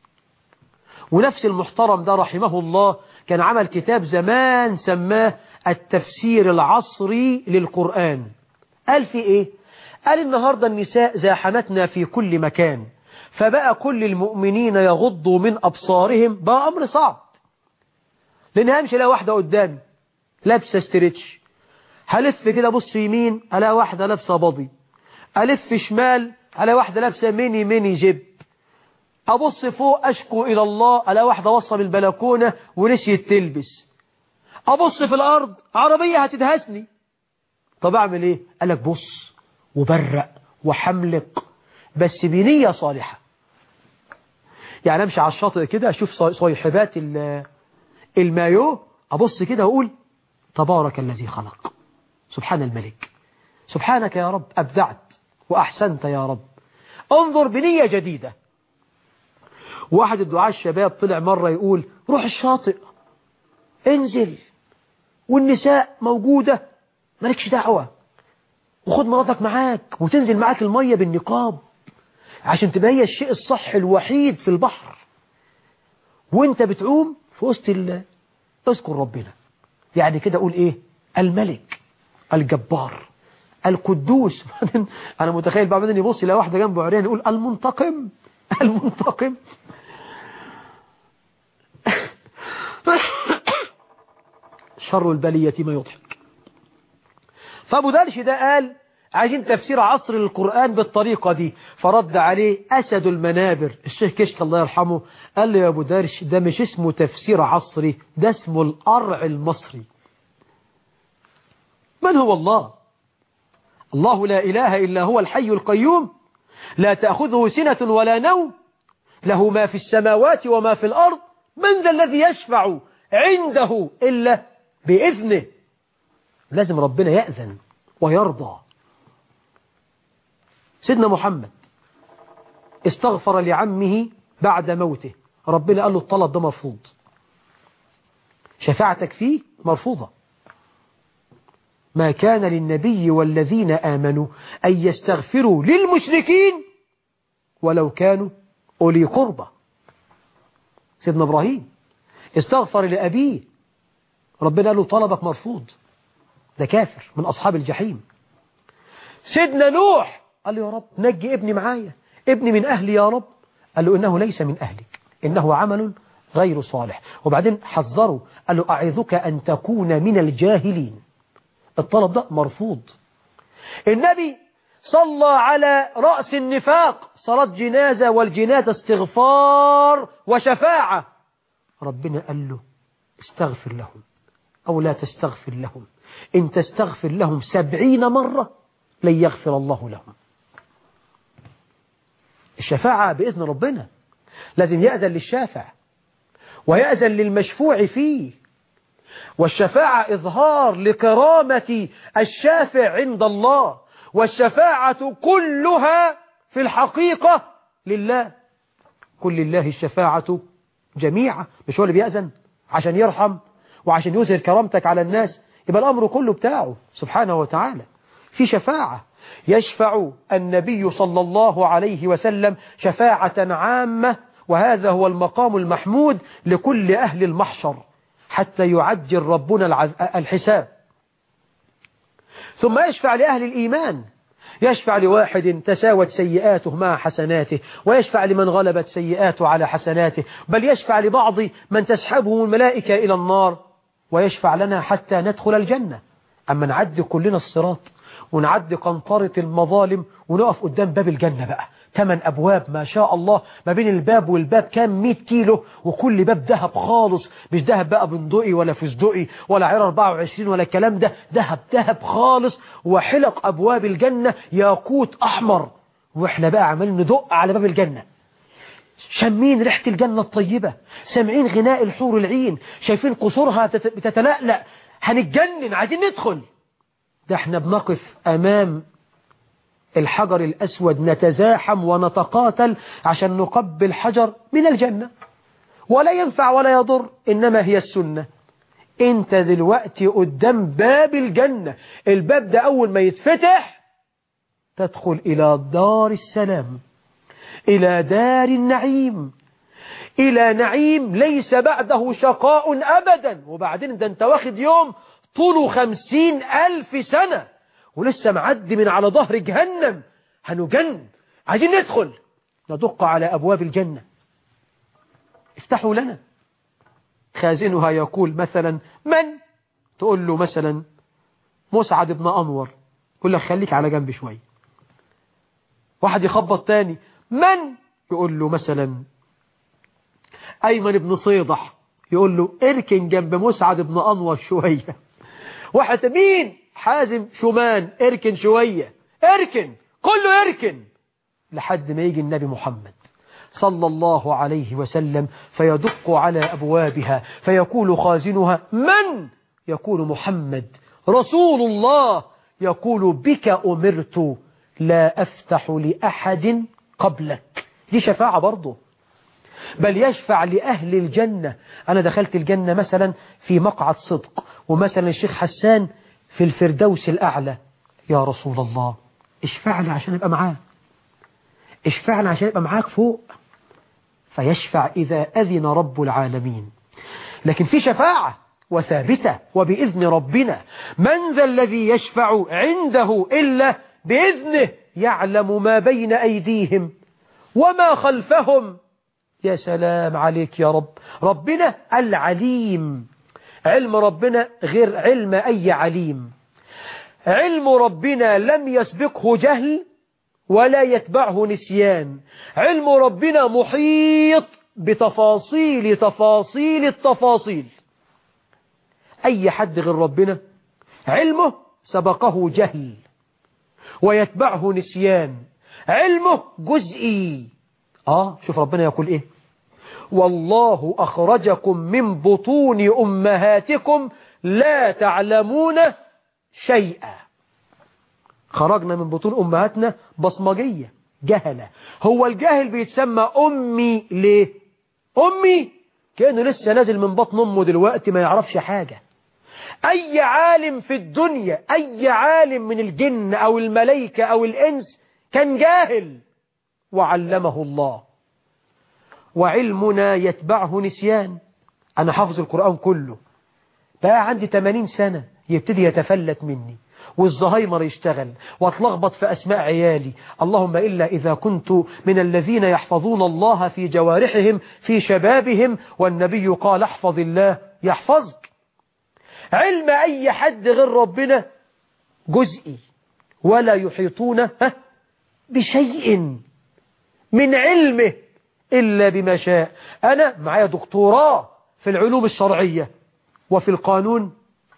ونفس المحترم ده رحمه الله كان عمل كتاب زمان سماه التفسير العصري للقرآن قال في ايه قال النهاردة النساء زاحمتنا في كل مكان فبقى كل المؤمنين يغضوا من أبصارهم بقى أمر صعب لأن همشي لا واحدة قدامي لابسة ستريتش هلف كده بص يمين ألا واحدة لابسة بضي ألف شمال على واحدة لابسة ميني ميني جيب أبص فوق أشكو إلى الله ألا واحدة وصل البلكونة ونسيت تلبس أبص في الأرض عربية هتدهسني طب أعمل إيه قال لك بص وبرق وحملق بس بنية صالحة يعني أمشي على الشاطئ كده أشوف صيحبات المايو أبص كده وأقول تبارك الذي خلق سبحان الملك سبحانك يا رب أبدعت وأحسنت يا رب انظر بنية جديدة واحد الدعاء الشباب طلع مرة يقول روح الشاطئ انزل والنساء موجودة مالكش دعوة وخد مراتك معاك وتنزل معاك المية بالنقاب عشان تبقى هي الشيء الصح الوحيد في البحر وانت بتعوم في وسط الله اذكر ربنا يعني كده اقول ايه الملك الجبار القدوس انا متخيل بقى بعدين يبص يلاقي واحده جنبه عريان يقول المنتقم المنتقم شر البلية ما يضحك فأبو درش ده قال عايزين تفسير عصر للقرآن بالطريقة دي فرد عليه أسد المنابر الشيخ كشك الله يرحمه قال له يا أبو درش ده مش اسمه تفسير عصري ده اسمه القرع المصري من هو الله الله لا إله إلا هو الحي القيوم لا تأخذه سنة ولا نوم له ما في السماوات وما في الأرض من ذا الذي يشفع عنده إلا بإذنه لازم ربنا يأذن ويرضى سيدنا محمد استغفر لعمه بعد موته ربنا قال له الطلب ده مرفوض شفاعتك فيه مرفوضة ما كان للنبي والذين آمنوا أن يستغفروا للمشركين ولو كانوا أولي قربة سيدنا إبراهيم استغفر لأبيه ربنا قال له طلبك مرفوض ده كافر من أصحاب الجحيم سيدنا نوح قال له يا رب نجي ابني معايا ابني من أهلي يا رب قال له إنه ليس من أهلك إنه عمل غير صالح وبعدين حذره قال له أعظك أن تكون من الجاهلين الطلب ده مرفوض النبي صلى على رأس النفاق صلاة جنازة والجنازة استغفار وشفاعة ربنا قال له استغفر لهم أو لا تستغفر لهم إن تستغفر لهم سبعين مرة لن يغفر الله لهم الشفاعة بإذن ربنا لازم يأذن للشافع ويأذن للمشفوع فيه والشفاعة إظهار لكرامة الشافع عند الله والشفاعة كلها في الحقيقة لله كل الله الشفاعة جميعا مش هو اللي بيأذن عشان يرحم وعشان يظهر كرامتك على الناس يبقى الأمر كله بتاعه سبحانه وتعالى في شفاعة يشفع النبي صلى الله عليه وسلم شفاعة عامة وهذا هو المقام المحمود لكل أهل المحشر حتى يعجل ربنا الحساب ثم يشفع لأهل الإيمان يشفع لواحد تساوت سيئاته مع حسناته ويشفع لمن غلبت سيئاته على حسناته بل يشفع لبعض من تسحبه الملائكة إلى النار ويشفع لنا حتى ندخل الجنة أما نعدي كلنا الصراط ونعدي قنطرة المظالم ونقف قدام باب الجنة بقى ثمان أبواب ما شاء الله ما بين الباب والباب كام 100 كيلو وكل باب ذهب خالص مش ذهب بقى بندقي ولا فستقي ولا عيار 24 ولا الكلام ده ذهب ذهب خالص وحلق أبواب الجنة ياقوت أحمر وإحنا بقى عمالين ندق على باب الجنة شامين ريحة الجنة الطيبة سامعين غناء الحور العين شايفين قصورها بتتلألأ هنتجنن عايزين ندخل ده احنا بنقف أمام الحجر الأسود نتزاحم ونتقاتل عشان نقبل حجر من الجنة ولا ينفع ولا يضر إنما هي السنة انت دلوقتي قدام باب الجنة الباب ده أول ما يتفتح تدخل إلى دار السلام إلى دار النعيم إلى نعيم ليس بعده شقاء أبدا وبعدين ده انت واخد يوم طوله خمسين ألف سنة ولسه معدي من على ظهر جهنم هنجن عايزين ندخل ندق على أبواب الجنة افتحوا لنا خازنها يقول مثلا من تقول له مثلا مسعد بن أنور يقول لك خليك على جنب شوي واحد يخبط تاني من يقول له مثلا أيمن بن صيدح يقول له اركن جنب مسعد بن أنور شوية واحد مين حازم شومان اركن شوية اركن كله اركن لحد ما يجي النبي محمد صلى الله عليه وسلم فيدق على أبوابها فيقول خازنها من؟ يقول محمد رسول الله يقول بك أمرت لا أفتح لأحد قبلك دي شفاعة برضه بل يشفع لأهل الجنة أنا دخلت الجنة مثلا في مقعد صدق ومثلا الشيخ حسان في الفردوس الأعلى يا رسول الله اشفع لي عشان ابقى معاك اشفع لي عشان ابقى معاك فوق فيشفع إذا أذن رب العالمين لكن في شفاعة وثابتة وبإذن ربنا من ذا الذي يشفع عنده إلا بإذنه يعلم ما بين أيديهم وما خلفهم يا سلام عليك يا رب ربنا العليم علم ربنا غير علم أي عليم علم ربنا لم يسبقه جهل ولا يتبعه نسيان علم ربنا محيط بتفاصيل تفاصيل التفاصيل أي حد غير ربنا علمه سبقه جهل ويتبعه نسيان علمه جزئي آه شوف ربنا يقول إيه والله أخرجكم من بطون أمهاتكم لا تعلمون شيئا خرجنا من بطون أمهاتنا بصمجية جهلة هو الجاهل بيتسمى أمي ليه أمي كأنه لسه نازل من بطن أمه دلوقتي ما يعرفش حاجة أي عالم في الدنيا أي عالم من الجن أو الملائكة أو الإنس كان جاهل وعلمه الله وعلمنا يتبعه نسيان أنا حافظ القرآن كله بقى عندي 80 سنة يبتدي يتفلت مني والزهايمر يشتغل واتلخبط في أسماء عيالي اللهم إلا إذا كنت من الذين يحفظون الله في جوارحهم في شبابهم والنبي قال احفظ الله يحفظك علم أي حد غير ربنا جزئي ولا يحيطون بشيء من علمه إلا بما شاء أنا معايا دكتوراه في العلوم الشرعية وفي القانون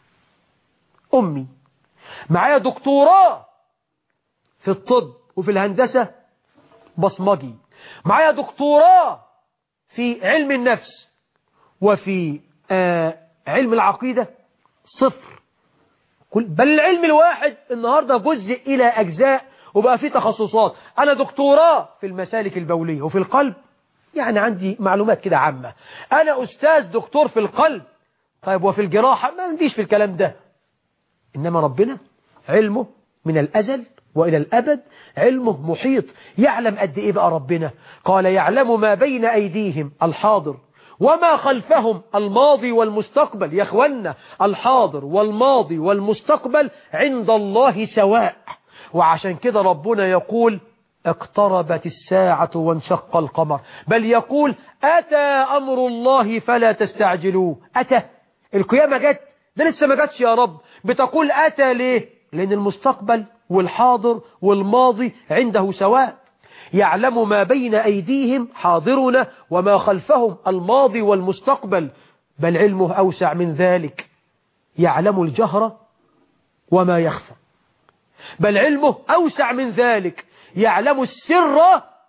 أمي معايا دكتوراه في الطب وفي الهندسة بصمجي معايا دكتوراه في علم النفس وفي آه علم العقيدة صفر بل العلم الواحد النهاردة جزء إلى أجزاء وبقى فيه تخصصات أنا دكتوراه في المسالك البولية وفي القلب يعني عندي معلومات كده عامة أنا أستاذ دكتور في القلب طيب وفي الجراحة ما عنديش في الكلام ده إنما ربنا علمه من الأزل وإلى الأبد علمه محيط يعلم قد إيه بقى ربنا قال يعلم ما بين أيديهم الحاضر وما خلفهم الماضي والمستقبل يا أخوانا الحاضر والماضي والمستقبل عند الله سواء وعشان كده ربنا يقول اقتربت الساعة وانشق القمر بل يقول أتى أمر الله فلا تستعجلوه أتى القيامة جت ده لسه ما جاتش يا رب بتقول أتى ليه لأن المستقبل والحاضر والماضي عنده سواء يعلم ما بين أيديهم حاضرنا وما خلفهم الماضي والمستقبل بل علمه أوسع من ذلك يعلم الجهر وما يخفى بل علمه أوسع من ذلك يعلم السر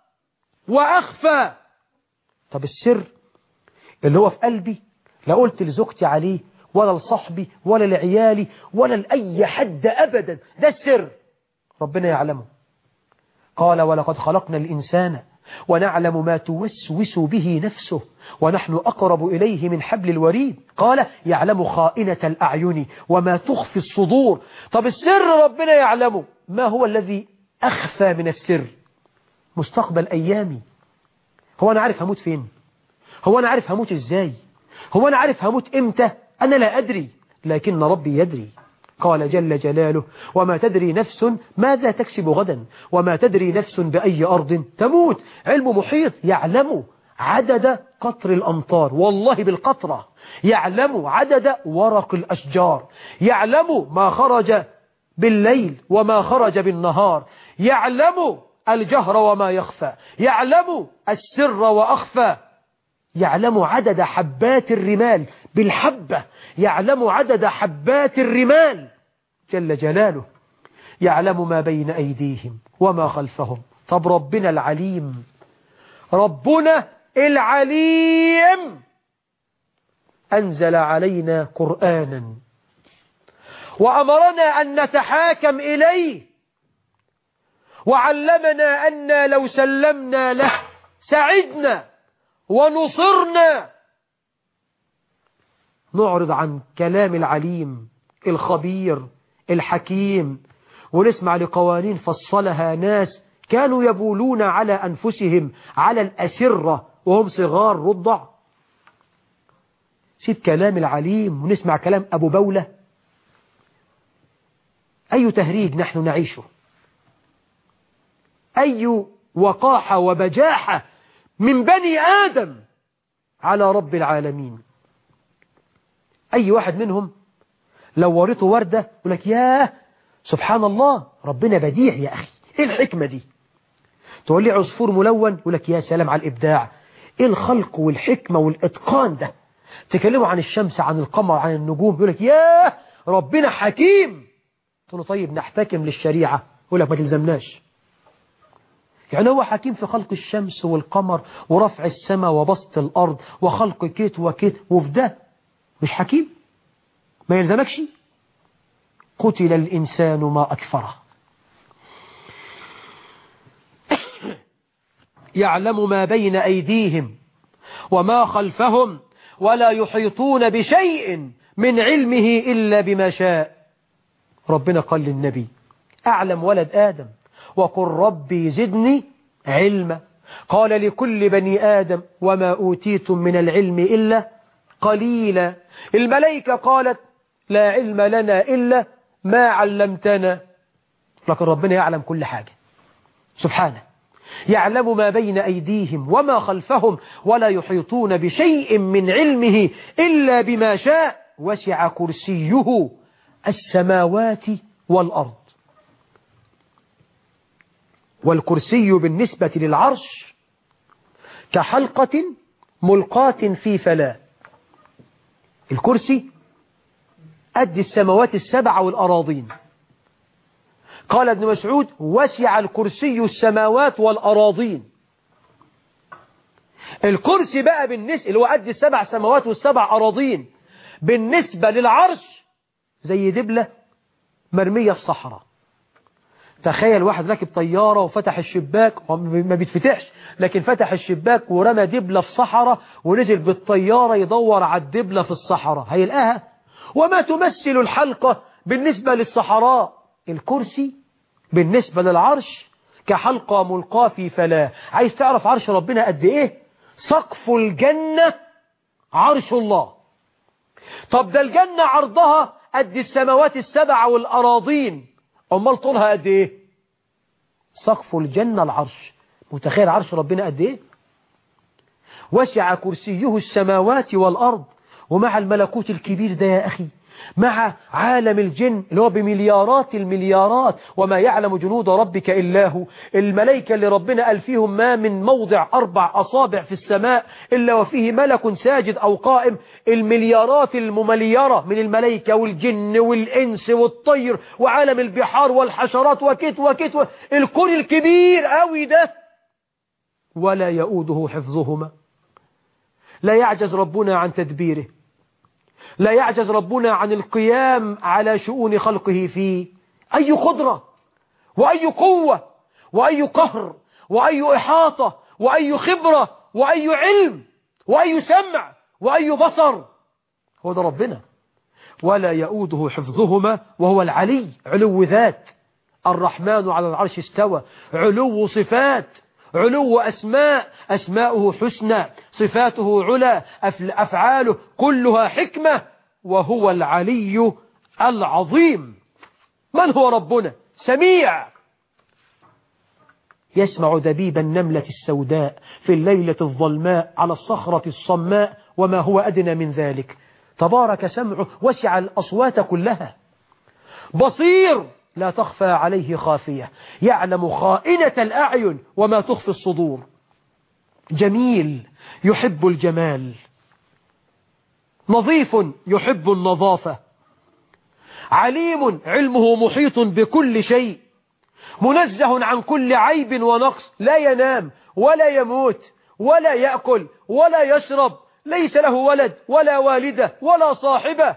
وأخفى طب السر اللي هو في قلبي لا قلت لزوجتي عليه ولا لصاحبي ولا لعيالي ولا لأي حد أبدا ده السر ربنا يعلمه قال ولقد خلقنا الإنسان ونعلم ما توسوس به نفسه ونحن أقرب إليه من حبل الوريد قال يعلم خائنة الأعين وما تخفي الصدور طب السر ربنا يعلمه ما هو الذي أخفى من السر مستقبل أيامي هو أنا عارف هموت فين هو أنا عارف هموت إزاي هو أنا عارف هموت إمتى أنا لا أدري لكن ربي يدري قال جل جلاله وما تدري نفس ماذا تكسب غدا وما تدري نفس بأي أرض تموت علم محيط يعلم عدد قطر الأمطار والله بالقطرة يعلم عدد ورق الأشجار يعلم ما خرج بالليل وما خرج بالنهار يعلم الجهر وما يخفى يعلم السر وأخفى يعلم عدد حبات الرمال بالحبة يعلم عدد حبات الرمال جل جلاله يعلم ما بين أيديهم وما خلفهم طب ربنا العليم ربنا العليم أنزل علينا قرآنا وأمرنا أن نتحاكم إليه وعلمنا أن لو سلمنا له سعدنا ونصرنا نعرض عن كلام العليم الخبير الحكيم ونسمع لقوانين فصلها ناس كانوا يبولون على أنفسهم على الأسرة وهم صغار رضع سيب كلام العليم ونسمع كلام أبو بولة أي تهريج نحن نعيشه أي وقاحة وبجاحة من بني آدم على رب العالمين أي واحد منهم لو وريته وردة يقول لك ياه سبحان الله ربنا بديع يا أخي إيه الحكمة دي تقول لي عصفور ملون يقول لك يا سلام على الإبداع إيه الخلق والحكمة والإتقان ده تكلموا عن الشمس عن القمر عن النجوم يقول لك ياه ربنا حكيم تقول له طيب نحتكم للشريعة يقول لك ما تلزمناش يعني هو حكيم في خلق الشمس والقمر ورفع السماء وبسط الأرض وخلق كيت وكيت وفي ده مش حكيم ما يلزمكش قتل الإنسان ما أكفره يعلم ما بين أيديهم وما خلفهم ولا يحيطون بشيء من علمه إلا بما شاء ربنا قال للنبي أعلم ولد آدم وقل ربي زدني علما قال لكل بني آدم وما أوتيتم من العلم إلا قليلا الملائكة قالت لا علم لنا إلا ما علمتنا لكن ربنا يعلم كل حاجة سبحانه يعلم ما بين أيديهم وما خلفهم ولا يحيطون بشيء من علمه إلا بما شاء وسع كرسيه السماوات والأرض والكرسي بالنسبة للعرش كحلقة ملقاة في فلاة الكرسي قد السماوات السبع والأراضين قال ابن مسعود وسع الكرسي السماوات والأراضين الكرسي بقى بالنسبة اللي هو قد السبع سماوات والسبع أراضين بالنسبة للعرش زي دبلة مرمية في صحراء تخيل واحد راكب طيارة وفتح الشباك ما بيتفتحش لكن فتح الشباك ورمى دبلة في صحراء ونزل بالطيارة يدور على الدبلة في الصحراء هيلقاها وما تمثل الحلقة بالنسبة للصحراء الكرسي بالنسبة للعرش كحلقة ملقاة في فلاة عايز تعرف عرش ربنا قد ايه سقف الجنة عرش الله طب ده الجنة عرضها قد السماوات السبع والأراضين أمال طولها قد ايه سقف الجنة العرش متخيل عرش ربنا قد ايه وسع كرسيه السماوات والأرض ومع الملكوت الكبير ده يا أخي مع عالم الجن اللي هو بمليارات المليارات وما يعلم جنود ربك إلا هو الملائكة اللي ربنا قال فيهم ما من موضع أربع أصابع في السماء إلا وفيه ملك ساجد أو قائم المليارات الممليرة من الملائكة والجن والإنس والطير وعالم البحار والحشرات وكت وكت و... الكون الكبير قوي ده ولا يؤوده حفظهما لا يعجز ربنا عن تدبيره لا يعجز ربنا عن القيام على شؤون خلقه فيه أي قدرة وأي قوة وأي قهر وأي إحاطة وأي خبرة وأي علم وأي سمع وأي بصر هو ده ربنا ولا يؤوده حفظهما وهو العلي علو ذات الرحمن على العرش استوى علو صفات علو أسماء أسماؤه حسنى صفاته علا أفعاله كلها حكمة وهو العلي العظيم من هو ربنا سميع يسمع دبيب النملة السوداء في الليلة الظلماء على الصخرة الصماء وما هو أدنى من ذلك تبارك سمعه وسع الأصوات كلها بصير لا تخفى عليه خافية يعلم خائنة الأعين وما تخفي الصدور جميل يحب الجمال نظيف يحب النظافة عليم علمه محيط بكل شيء منزه عن كل عيب ونقص لا ينام ولا يموت ولا يأكل ولا يشرب ليس له ولد ولا والدة ولا صاحبة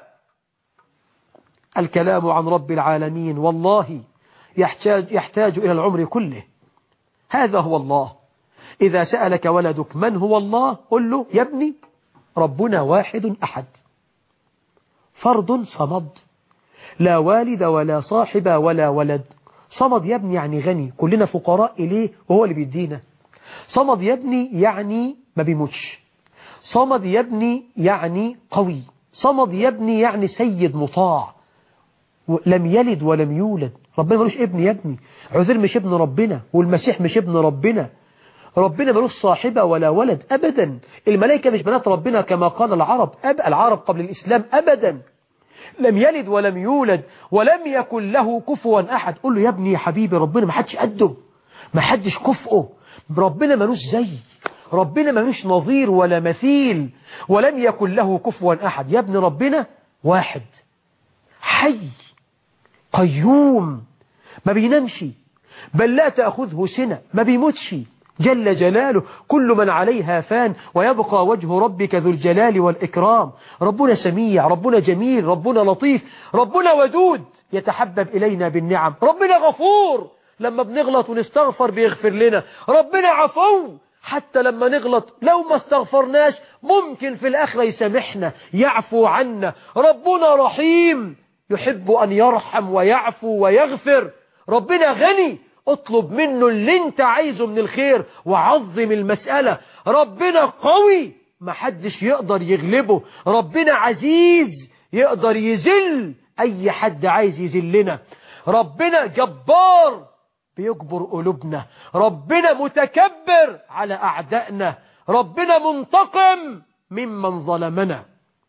الكلام عن رب العالمين والله يحتاج, يحتاج إلى العمر كله هذا هو الله إذا سألك ولدك من هو الله قل له يا ابني ربنا واحد أحد فرد صمد لا والد ولا صاحب ولا ولد صمد يا ابني يعني غني كلنا فقراء إليه وهو اللي بيدينا صمد يا ابني يعني ما بيموتش صمد يا ابني يعني قوي صمد يا ابني يعني سيد مطاع لم يلد ولم يولد ربنا ملوش ابن يا ابني عذر مش ابن ربنا والمسيح مش ابن ربنا ربنا ملوش صاحبة ولا ولد أبدا الملائكة مش بنات ربنا كما قال العرب أب العرب قبل الإسلام أبدا لم يلد ولم يولد ولم يكن له كفوا أحد قل له يا ابني يا حبيبي ربنا ما حدش قده ما حدش كفؤه ربنا ملوش زي ربنا ملوش نظير ولا مثيل ولم يكن له كفوا أحد يا ابن ربنا واحد حي قيوم ما بينامش بل لا تأخذه سنة ما بيموتش جل جلاله كل من عليها فان ويبقى وجه ربك ذو الجلال والإكرام ربنا سميع ربنا جميل ربنا لطيف ربنا ودود يتحبب إلينا بالنعم ربنا غفور لما بنغلط ونستغفر بيغفر لنا ربنا عفو حتى لما نغلط لو ما استغفرناش ممكن في الآخرة يسامحنا يعفو عنا ربنا رحيم يحب أن يرحم ويعفو ويغفر ربنا غني اطلب منه اللي انت عايزه من الخير وعظم المسألة ربنا قوي محدش يقدر يغلبه ربنا عزيز يقدر يذل أي حد عايز يذلنا ربنا جبار بيجبر قلوبنا ربنا متكبر على أعدائنا ربنا منتقم ممن ظلمنا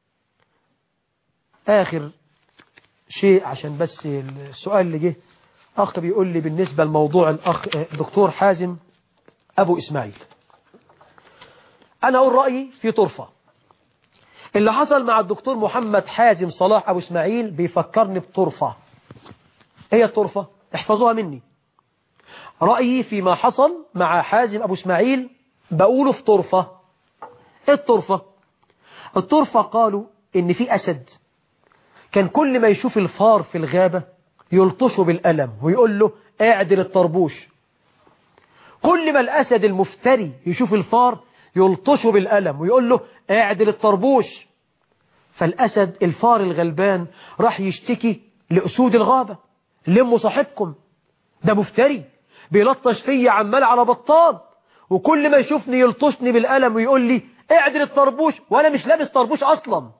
آخر شيء عشان بس السؤال اللي جه أخ بيقول لي بالنسبة لموضوع الأخ دكتور حازم أبو إسماعيل أنا أقول رأيي في طرفة اللي حصل مع الدكتور محمد حازم صلاح أبو إسماعيل بيفكرني بطرفة هي الطرفة احفظوها مني رأيي فيما حصل مع حازم أبو إسماعيل بقوله في طرفة إيه الطرفة الطرفة قالوا إن في أسد كان كل ما يشوف الفار في الغابة يلطشه بالقلم ويقول له اعدل الطربوش كل ما الأسد المفتري يشوف الفار يلطشه بالقلم ويقول له اعدل الطربوش فالأسد الفار الغلبان راح يشتكي لأسود الغابة لموا صاحبكم ده مفتري بيلطش فيا عمال على بطال وكل ما يشوفني يلطشني بالقلم ويقول لي اعدل الطربوش وانا مش لابس طربوش اصلا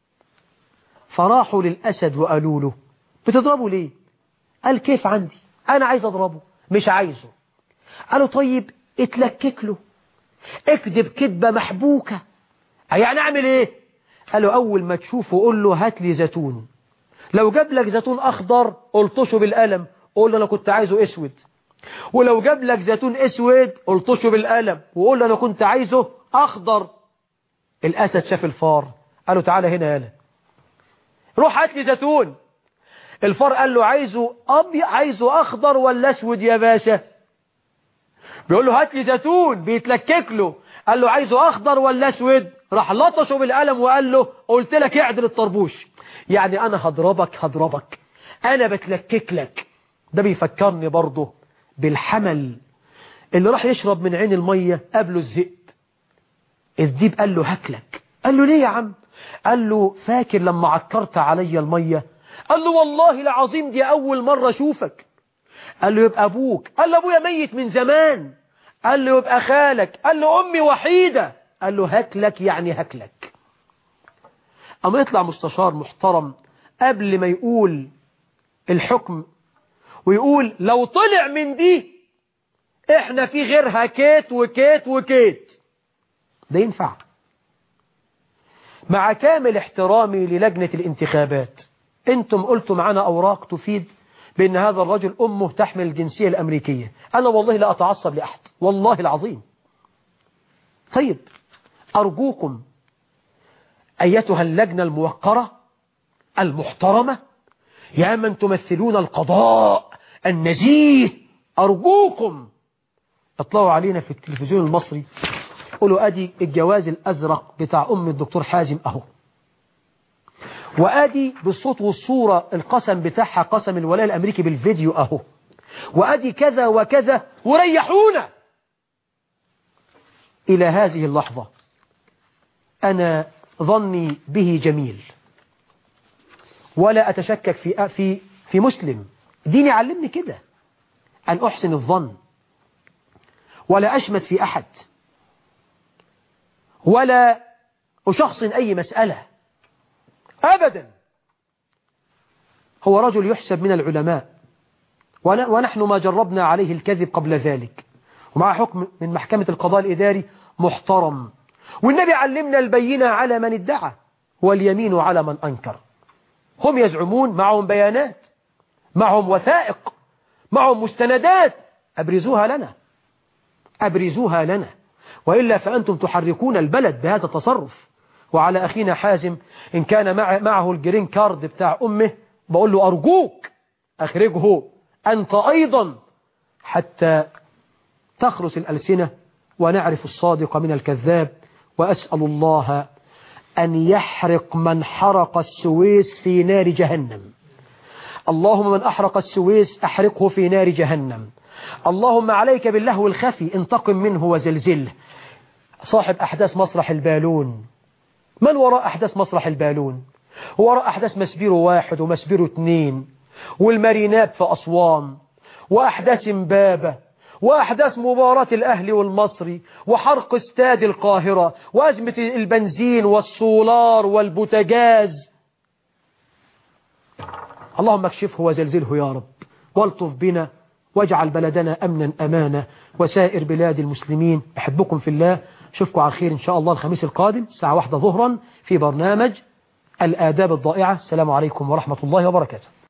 فراحوا للأسد وقالوا له بتضربه ليه قال كيف عندي انا عايز اضربه مش عايزه قالوا طيب اتلكك له اكذب كذبة محبوكة يعني اعمل ايه قالوا اول ما تشوفه قول له هات لي زيتون لو جاب لك زيتون اخضر الطشه بالقلم قول له انا كنت عايزه اسود ولو جاب لك زيتون اسود الطشه بالقلم وقول له انا كنت عايزه اخضر الاسد شاف الفار قال له تعالى هنا يالا روح هات لي زيتون الفار قال له عايزه ابيض عايزه اخضر ولا اسود يا باشا بيقول له هات لي زيتون بيتلكك له قال له عايزه اخضر ولا اسود راح لطشه بالقلم وقال له قلت لك اعدل الطربوش يعني انا هضربك هضربك انا بتلكك لك ده بيفكرني برضه بالحمل اللي راح يشرب من عين المية قبله الذئب الذئب قال له هاكلك قال له ليه يا عم قال له فاكر لما عكرت علي المية قال له والله العظيم دي أول مرة أشوفك قال له يبقى أبوك قال له أبويا ميت من زمان قال له يبقى خالك قال له أمي وحيدة قال له هاكلك يعني هاكلك أما يطلع مستشار محترم قبل ما يقول الحكم ويقول لو طلع من دي احنا في غيرها كيت وكيت وكيت ده ينفع مع كامل احترامي للجنة الانتخابات انتم قلتم معنا اوراق تفيد بان هذا الرجل امه تحمل الجنسية الامريكية انا والله لا اتعصب لاحد والله العظيم طيب ارجوكم ايتها اللجنة الموقرة المحترمة يا من تمثلون القضاء النزيه أرجوكم اطلعوا علينا في التلفزيون المصري قولوا أدي الجواز الأزرق بتاع أم الدكتور حازم أهو وأدي بالصوت والصورة القسم بتاعها قسم الولاء الأمريكي بالفيديو أهو وأدي كذا وكذا وريحونا إلى هذه اللحظة أنا ظني به جميل ولا أتشكك في في في مسلم ديني علمني كده أن أحسن الظن ولا أشمت في أحد ولا أشخصن أي مسألة أبدا هو رجل يحسب من العلماء ونحن ما جربنا عليه الكذب قبل ذلك ومع حكم من محكمة القضاء الإداري محترم والنبي علمنا البينة على من ادعى واليمين على من أنكر هم يزعمون معهم بيانات معهم وثائق معهم مستندات أبرزوها لنا أبرزوها لنا وإلا فأنتم تحركون البلد بهذا التصرف وعلى أخينا حازم إن كان مع معه الجرين كارد بتاع أمه بقول له أرجوك أخرجه أنت أيضا حتى تخرس الألسنة ونعرف الصادق من الكذاب وأسأل الله أن يحرق من حرق السويس في نار جهنم اللهم من أحرق السويس أحرقه في نار جهنم اللهم عليك باللهو الخفي انتقم منه وزلزله صاحب أحداث مسرح البالون من وراء أحداث مسرح البالون وراء أحداث مسبيرو واحد ومسبيرو اثنين والمارينات في أسوان وأحداث امبابة وأحداث مباراة الأهلي والمصري وحرق استاد القاهرة وأزمة البنزين والسولار والبوتاجاز اللهم اكشفه وزلزله يا رب والطف بنا واجعل بلدنا أمنا أمانا وسائر بلاد المسلمين أحبكم في الله أشوفكم على خير إن شاء الله الخميس القادم الساعة واحدة ظهرا في برنامج الآداب الضائعة السلام عليكم ورحمة الله وبركاته